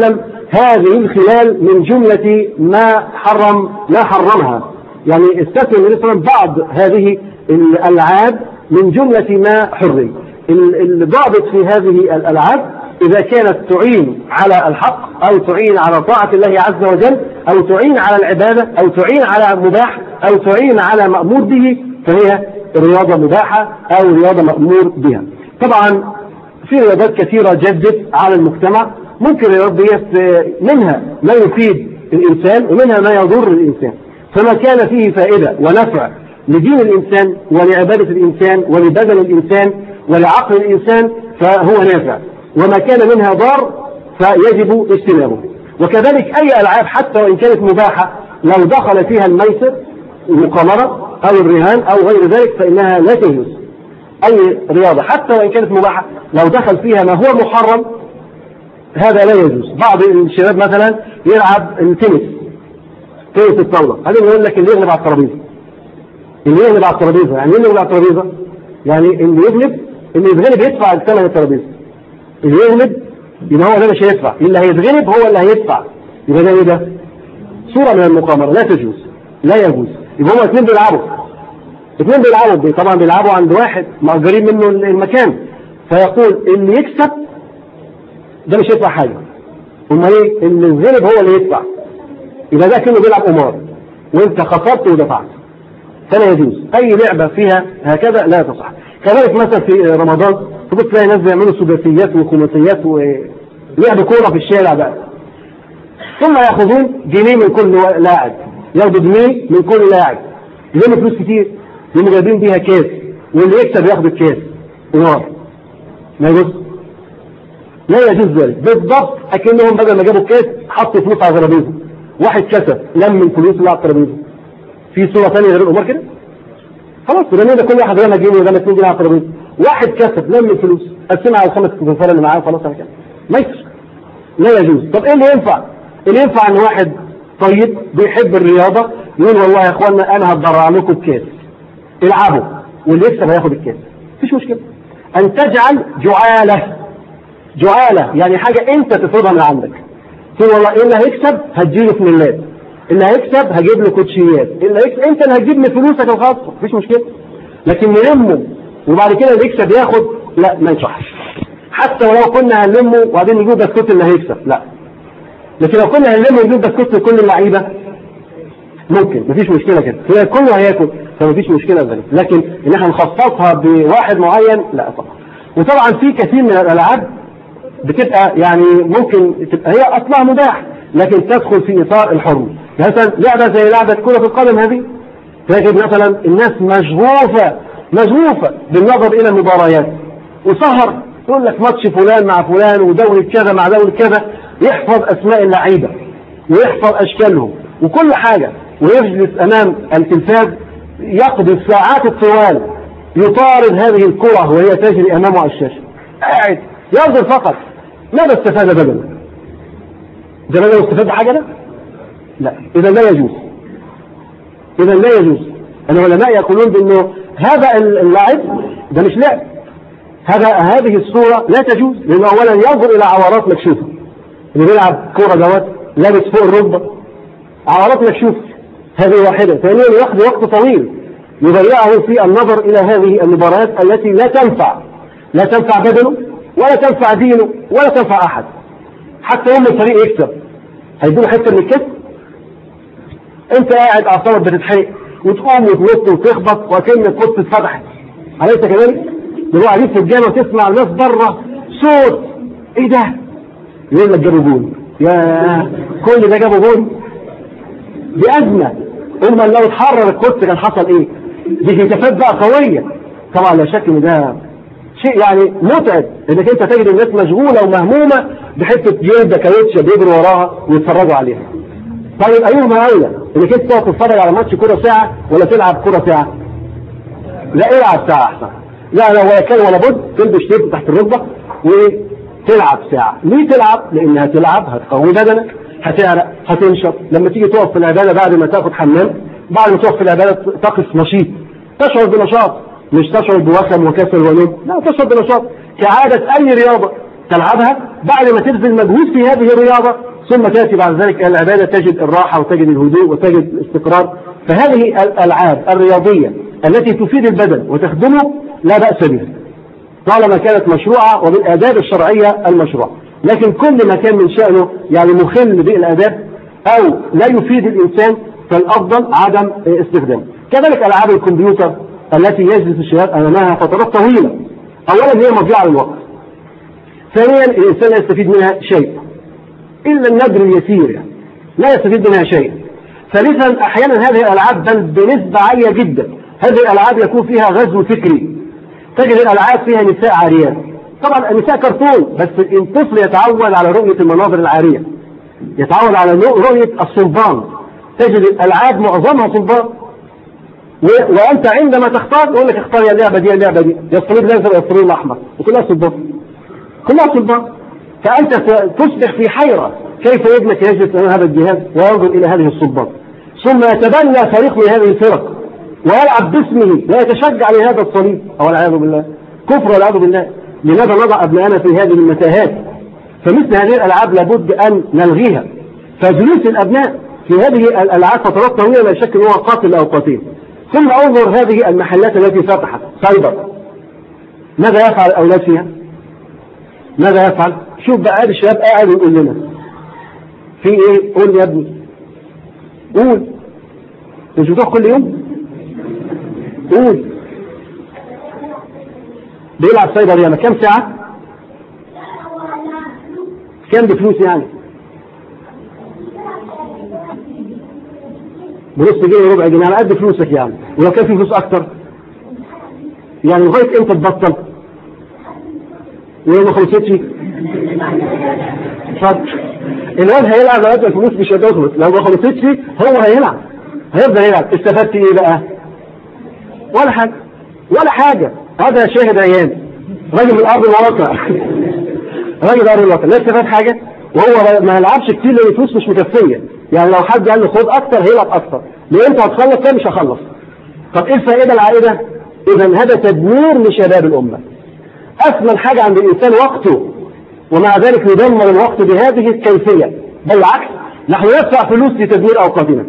هذه الخلال من جملة ما حرم ما حرمها يعني استثنى النبي صلى الله عليه وسلم بعض هذه الألعاب من جملة ما حرم الضابط في هذه الألعاب إذا كانت تعين على الحق أو تعين على طاعة الله عز وجل أو تعين على العبادة أو تعين على مباح أو تعين على مأمور به فهي رياضة مباحة أو رياضة مأمور بها طبعا في رياضات كثيرة جدت على المجتمع ممكن الرياضات ديت منها ما يفيد الإنسان ومنها ما يضر الإنسان فما كان فيه فائدة ونفع لدين الإنسان ولعبادة الإنسان ولبدن الإنسان ولعقل الإنسان فهو نافع وما كان منها ضار فيجب اجتنابه وكذلك أي ألعاب حتى وإن كانت مباحة لو دخل فيها الميسر المقامرة أو الرهان أو غير ذلك فإنها لا تجوز أي رياضة حتى وإن كانت مباحة لو دخل فيها ما هو محرم هذا لا يجوز بعض الشباب مثلا يلعب التنس تنس الطاولة هذا يقول لك اللي يغلب على الترابيزة اللي يغلب على الترابيزة يعني اللي يغلب على الترابيزة يعني اللي يغلب اللي يتغلب يدفع الثمن الترابيزة اللي يغلب يبقى هو ده مش هيدفع اللي هيتغلب هو اللي هيدفع يبقى ده ايه ده؟ صورة من المقامرة لا تجوز لا يجوز يبقى هما اثنين بيلعبوا اثنين بيلعبوا طبعا بيلعبوا عند واحد مأجرين منه المكان فيقول اللي يكسب ده مش يدفع حاجة امال ايه اللي الغلب هو اللي يدفع يبقى ده كأنه بيلعب قمار وانت خسرت ودفعت فلا يجوز اي لعبة فيها هكذا لا تصح كذلك مثلا في رمضان تبص تلاقي ناس بيعملوا سداسيات وخماسيات ولعب كورة في الشارع بقى ثم ياخذون جنيه من كل لاعب ياخدوا جنيه من كل لاعب يلموا فلوس كتير لانه جايبين بيها كاس واللي يكسب ياخد الكاس نار ما يجوز لا يجوز ذلك بالضبط اكنهم بدل ما جابوا الكاس حطوا فلوس على الترابيزه واحد كسب لم الفلوس اللي على الترابيزه في صوره ثانيه غير الامور كده خلاص رمينا كل واحد رمى جنيه ورمى 2 جنيه على الترابيزه واحد كسب لم الفلوس قسمها على الخمس كفار اللي معاه خلاص على كده ما يكسب لا يجوز طب ايه اللي ينفع؟ اللي ينفع ان واحد طيب بيحب الرياضه يقول والله يا اخوانا انا هتبرع لكم بكاس العبوا واللي يكسب هياخد الكاس مفيش مشكله ان تجعل جعاله جعاله يعني حاجه انت تفرضها من عندك تقول والله ايه اللي هيكسب هتجيله في ملات اللي هيكسب هجيب له كوتشيات اللي هيكسب انت اللي هتجيب لي فلوسك الخاصه مفيش مشكله لكن نلمه وبعد كده اللي يكسب ياخد لا ما ينفعش حتى ولو كنا هنلمه وبعدين نجيب بسكوت اللي هيكسب لا لكن لو كنا هنلمه ونجيب بسكوت لكل اللعيبه ممكن مفيش مشكله كده هي كله هياكل فمفيش مشكله ذلك لكن ان احنا نخصصها بواحد معين لا طبعا وطبعا في كثير من الالعاب بتبقى يعني ممكن تبقى هي اصلها مباح لكن تدخل في اطار الحرم مثلا لعبه زي لعبه كره القدم هذه تجد مثلا الناس مشغوفه مشغوفه بالنظر الى المباريات وسهر يقول لك ماتش فلان مع فلان ودوري كذا مع دوري كذا يحفظ اسماء اللعيبه ويحفظ اشكالهم وكل حاجه ويجلس امام التلفاز يقضي الساعات الطوال يطارد هذه الكره وهي تجري امامه على الشاشه قاعد ينظر فقط ماذا استفاد بدلا ده بدل استفاد حاجه ده لا اذا لا يجوز اذا لا يجوز العلماء يقولون بانه هذا اللعب ده مش لعب هذا هذه الصورة لا تجوز لأنه أولا ينظر إلى عورات مكشوفة اللي بيلعب كورة دوت لابس فوق الركبة عورات مكشوفة هذه واحدة ثانيا يأخذ وقت طويل يضيعه في النظر إلى هذه المباريات التي لا تنفع لا تنفع بدنه ولا تنفع دينه ولا تنفع أحد حتى يوم الفريق يكسب هيدوله حتة من الكسب أنت قاعد أعصابك بتتحرق وتقوم وتنط وتخبط وكأنك كنت اتفتحت أليس كذلك؟ نروح قاعدين في الجامع وتسمع الناس بره صوت ايه ده؟ يقول لك جابوا جول يا كل ده جابوا جول دي ازمه اما لو اتحرر القدس كان حصل ايه؟ دي هتافات بقى قويه طبعا لا شك ان ده شيء يعني متعب انك انت تجد الناس مشغوله ومهمومه بحته جلده كاوتشه بيجروا وراها ويتفرجوا عليها. طيب ايهما اولى؟ انك انت تقعد تتفرج على ماتش كوره ساعه ولا تلعب كوره ساعه؟ لا العب ساعه احسن. لا لا ولا كان ولا بد تلبس شيب تحت الركبه وتلعب ساعه ليه تلعب لانها تلعب هتقوي بدنك هتعرق هتنشط لما تيجي تقف في العباده بعد ما تاخد حمام بعد ما تقف في العباده تقف نشيط تشعر بنشاط مش تشعر بوخم وكسل ونوم لا تشعر بنشاط كعادة أي رياضة تلعبها بعد ما تبذل مجهود في هذه الرياضة ثم تأتي بعد ذلك العبادة تجد الراحة وتجد الهدوء وتجد الاستقرار فهذه الألعاب الرياضية التي تفيد البدن وتخدمه لا بأس بها طالما كانت مشروعة وبالآداب الشرعية المشروعة لكن كل ما كان من شأنه يعني مخل بالآداب أو لا يفيد الإنسان فالأفضل عدم استخدامه كذلك ألعاب الكمبيوتر التي يجلس الشباب أمامها فترات طويلة أولا هي مضيعة للوقت ثانيا الإنسان لا يستفيد منها شيء إلا النذر اليسير يعني. لا يستفيد منها شيء ثالثا أحيانا هذه الألعاب بل بنسبة عالية جدا هذه الألعاب يكون فيها غزو فكري تجد الألعاب فيها نساء عاريات طبعا النساء كرتون بس الطفل يتعود على رؤية المناظر العارية يتعود على رؤية الصلبان تجد الألعاب معظمها صلبان وأنت عندما تختار يقول لك اختار يا اللعبة دي يا اللعبة دي يا الصليب الأزرق يا الصليب الأحمر وكلها صلبان كلها صلبان فأنت تصبح في حيرة كيف ابنك يجلس أمام هذا الجهاز وينظر إلى هذه الصلبان ثم يتبنى فريق من هذه الفرق ويلعب باسمه ويتشجع لهذا الصليب أو والعياذ بالله كفر والعياذ بالله لماذا نضع أبنائنا في هذه المتاهات فمثل هذه الألعاب لابد أن نلغيها فجلوس الأبناء في هذه الألعاب فترات طويلة لا شك أنه قاتل أوقاتين ثم انظر هذه المحلات التي فتحت سايبر ماذا يفعل الأولاد فيها ماذا يفعل شوف بقى الشباب قاعد يقول لنا في ايه قول يا ابني قول مش بتروح كل يوم قول بيلعب سايبر ياما كم ساعة كم بفلوس يعني بنص جنيه وربع جنيه على قد فلوسك يعني ولو كان في فلوس اكتر يعني لغايه امتى تبطل ولو ما خلصتش الواد هيلعب لغايه الفلوس مش هتخلص لو ما خلصتش هو هيلعب هيفضل يلعب استفدت ايه بقى ولا حاجه ولا حاجه هذا شاهد عيان راجل من الارض الواقع راجل الارض الواقع لا استفاد حاجه وهو ما يلعبش كتير لان الفلوس مش مكفيه يعني لو حد قال له خد اكتر هيلعب اكتر ليه انت هتخلص كده مش هخلص طب ايه الفائده العائده اذا هذا تدمير لشباب الامه اثمن حاجه عند الانسان وقته ومع ذلك ندمر الوقت بهذه الكيفيه بالعكس نحن ندفع فلوس لتدمير اوقاتنا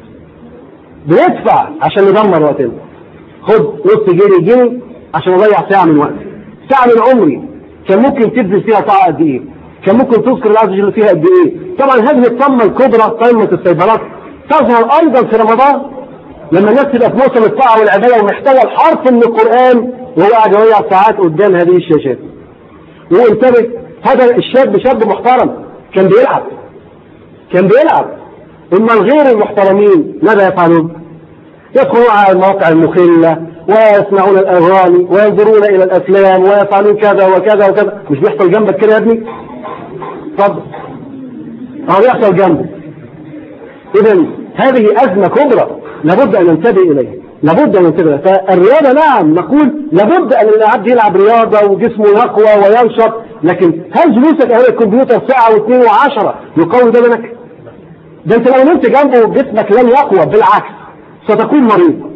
بندفع عشان ندمر وقتنا خد نص جنيه جنيه عشان اضيع ساعه من وقتي ساعه من عمري كان ممكن تبذل فيها طاعه قد ايه كان ممكن تذكر الله عز وجل فيها قد ايه طبعا هذه الطمه الكبرى طمه السيطرات تظهر ايضا في رمضان لما الناس تبقى في موسم الطاعه والعباده ومحتوى الحرف من القران وهو قاعد يضيع ساعات قدام هذه الشاشات وانتبه هذا الشاب شاب محترم كان بيلعب كان بيلعب اما الغير المحترمين ماذا يفعلون؟ يدخلون على المواقع المخله ويسمعون الاغاني وينظرون الى الافلام ويفعلون كذا وكذا وكذا مش بيحصل جنبك كده يا ابني؟ اتفضل اهو يحصل جنبه اذا هذه ازمه كبرى لابد ان ننتبه اليها لابد ان ننتبه فالرياضه نعم نقول لابد ان العبد يلعب رياضه وجسمه يقوى وينشط لكن هل جلوسك امام الكمبيوتر ساعه واثنين وعشرة يقوي بدنك؟ ده انت لو نمت جنبه جسمك لن يقوى بالعكس ستكون مريض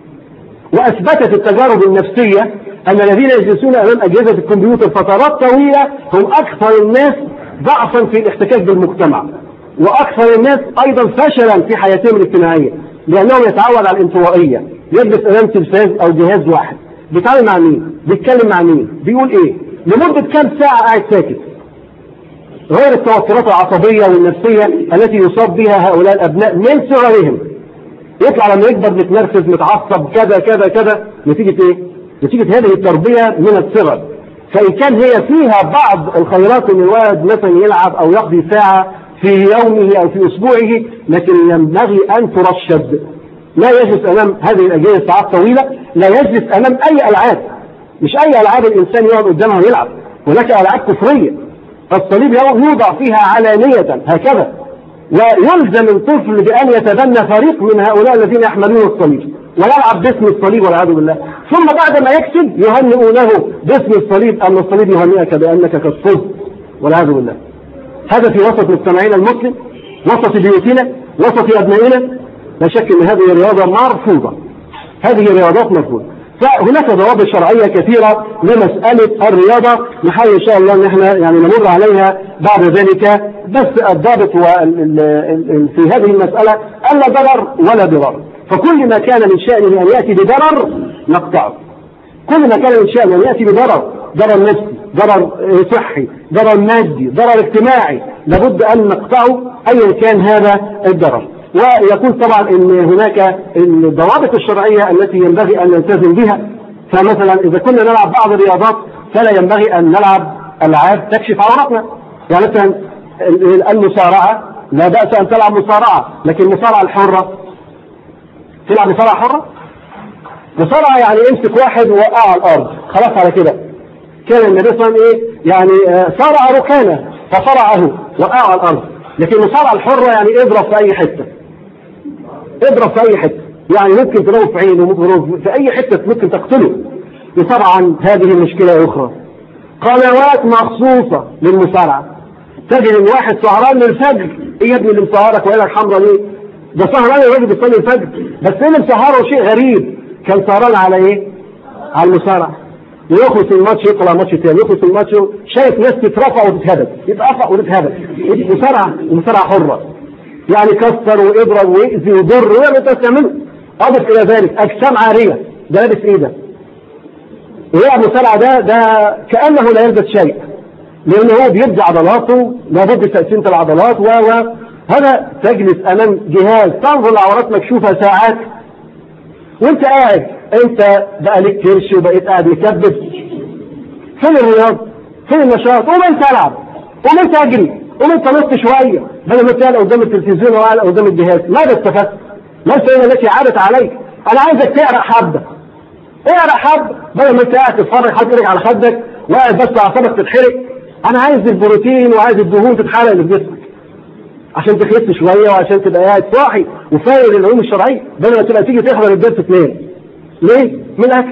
واثبتت التجارب النفسيه ان الذين يجلسون امام اجهزه الكمبيوتر فترات طويله هم اكثر الناس ضعفا في الاحتكاك بالمجتمع واكثر الناس ايضا فشلا في حياتهم الاجتماعيه لانهم يتعود على الانطوائيه يجلس امام تلفاز او جهاز واحد بيتعامل مع مين؟ بيتكلم مع مين؟ بيقول ايه؟ لمده كام ساعه قاعد ساكت غير التوترات العصبيه والنفسيه التي يصاب بها هؤلاء الابناء من صغرهم يطلع لما يكبر متنرفز متعصب كذا كذا كذا نتيجه ايه؟ نتيجه هذه التربيه من الصغر فإن كان هي فيها بعض الخيرات ان الولد مثلا يلعب أو يقضي ساعة في يومه أو في أسبوعه لكن ينبغي أن ترشد لا يجلس أمام هذه الأجهزة ساعات طويلة لا يجلس أمام أي ألعاب مش أي ألعاب الإنسان يقعد قدامها ويلعب هناك ألعاب كفرية الصليب يوضع فيها علانية هكذا ويلزم الطفل بأن يتبنى فريق من هؤلاء الذين يحملون الصليب ويلعب باسم الصليب والعياذ بالله ثم بعد ما يكسب يهنئونه باسم الصليب أن الصليب يهنئك بأنك قد فزت والعياذ بالله هذا في وسط مجتمعنا المسلم وسط بيوتنا وسط أبنائنا لا شك أن هذه الرياضة مرفوضة هذه الرياضات مرفوضة فهناك ضوابط شرعية كثيرة لمسألة الرياضة نحاول إن شاء الله أن احنا يعني نمر عليها بعد ذلك بس الضابط هو في هذه المسألة ألا ضرر ولا ضرر فكل ما كان من شأنه أن يأتي بضرر نقطعه كل ما كان من شأنه أن يأتي بضرر ضرر نفسي ضرر صحي ضرر مادي ضرر اجتماعي لابد أن نقطعه أيا كان هذا الضرر ويقول طبعا ان هناك الضوابط الشرعيه التي ينبغي ان نلتزم بها فمثلا اذا كنا نلعب بعض الرياضات فلا ينبغي ان نلعب العاب تكشف عورتنا يعني مثلا المصارعه لا باس ان تلعب مصارعه لكن المصارعه الحره تلعب مصارعه حره مصارعه يعني امسك واحد وقع على الارض خلاص على كده كان النبي صلى الله عليه وسلم ايه يعني صارع ركانه فصرعه وقع على الارض لكن المصارعه الحره يعني اضرب في اي حته اضرب في اي حته يعني ممكن تضربه في عينه ممكن تضربه في اي حته ممكن تقتله وطبعا هذه مشكله اخرى قنوات مخصوصه للمصارعه تجد ان واحد سهران للفجر ايه يا ابني اللي مسهرك وعينك حمراء ليه؟ ده سهران الراجل بيصلي الفجر بس ايه اللي مسهره شيء غريب كان سهران على ايه؟ على المصارعه ويخلص الماتش يطلع ماتش تاني يخلص الماتش شايف ناس تترفع وتتهبل يتقفع وتتهبل مصارعه مصارعه حره يعني كسر واضرب ويأذي ويضر ويعمل انت تعمله اضف الى ذلك اجسام عاريه ده لابس ايه ده؟ ويلعب مصارعه ده ده كانه لا يلبس شيء لان هو بيبدي عضلاته لابد تقسيمه العضلات و و هذا تجلس امام جهاز تنظر العورات مكشوفه ساعات وانت قاعد انت بقى لك كرش وبقيت قاعد مكبس فين الرياض؟ فين النشاط؟ قوم انت العب قوم انت اجري قوم انت نط شويه بدل ما تقعد قدام التلفزيون ولا قدام الجهاز ماذا استفدت؟ ليس هنا التي عادت عليك انا عايزك تعرق حبه اعرق حبه بدل ما انت قاعد تتفرج حاطط ايدك على خدك وقاعد بس اعصابك تتحرق انا عايز البروتين وعايز الدهون تتحرق اللي في جسمك عشان تخس شويه وعشان تبقى قاعد صاحي وفايق للعلوم الشرعيه بدل ما تبقى تيجي تحضر الدرس تنام ليه؟ من الاكل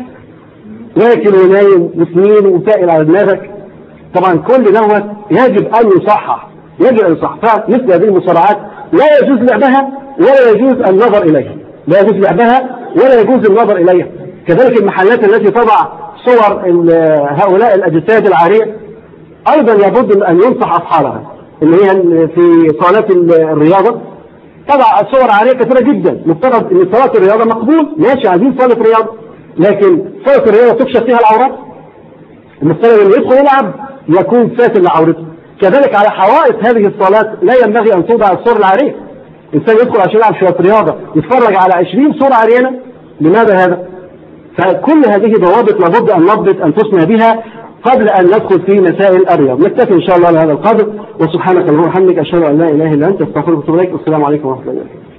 واكل ونايم وسنين وسائل على دماغك طبعا كل دوت يجب ان يصحح يجب ان يصحح فمثل هذه المصارعات لا يجوز لعبها ولا يجوز النظر اليها لا يجوز لعبها ولا يجوز النظر اليها كذلك المحلات التي تضع صور هؤلاء الاجساد العاريه ايضا لابد ان ينصح اصحابها اللي هي في صالات الرياضه طبعا الصور عاريه كثيره جدا مفترض ان صلاه الرياضه مقبول ماشي عايزين صلاه رياضه لكن صلاه الرياضه تكشف فيها العورات المفترض انه يدخل يلعب يكون ساتر لعورته كذلك على حوائط هذه الصالات لا ينبغي ان توضع الصور العاريه انسان يدخل عشان يلعب شويه رياضه يتفرج على 20 صوره عريانه لماذا هذا؟ فكل هذه ضوابط لابد ان نضبط انفسنا بها قبل ان ندخل في مسائل الرياض نكتفي ان شاء الله على هذا القدر وسبحانك اللهم وبحمدك اشهد ان لا اله الا انت استغفرك واتوب اليك والسلام عليكم ورحمه الله وبركاته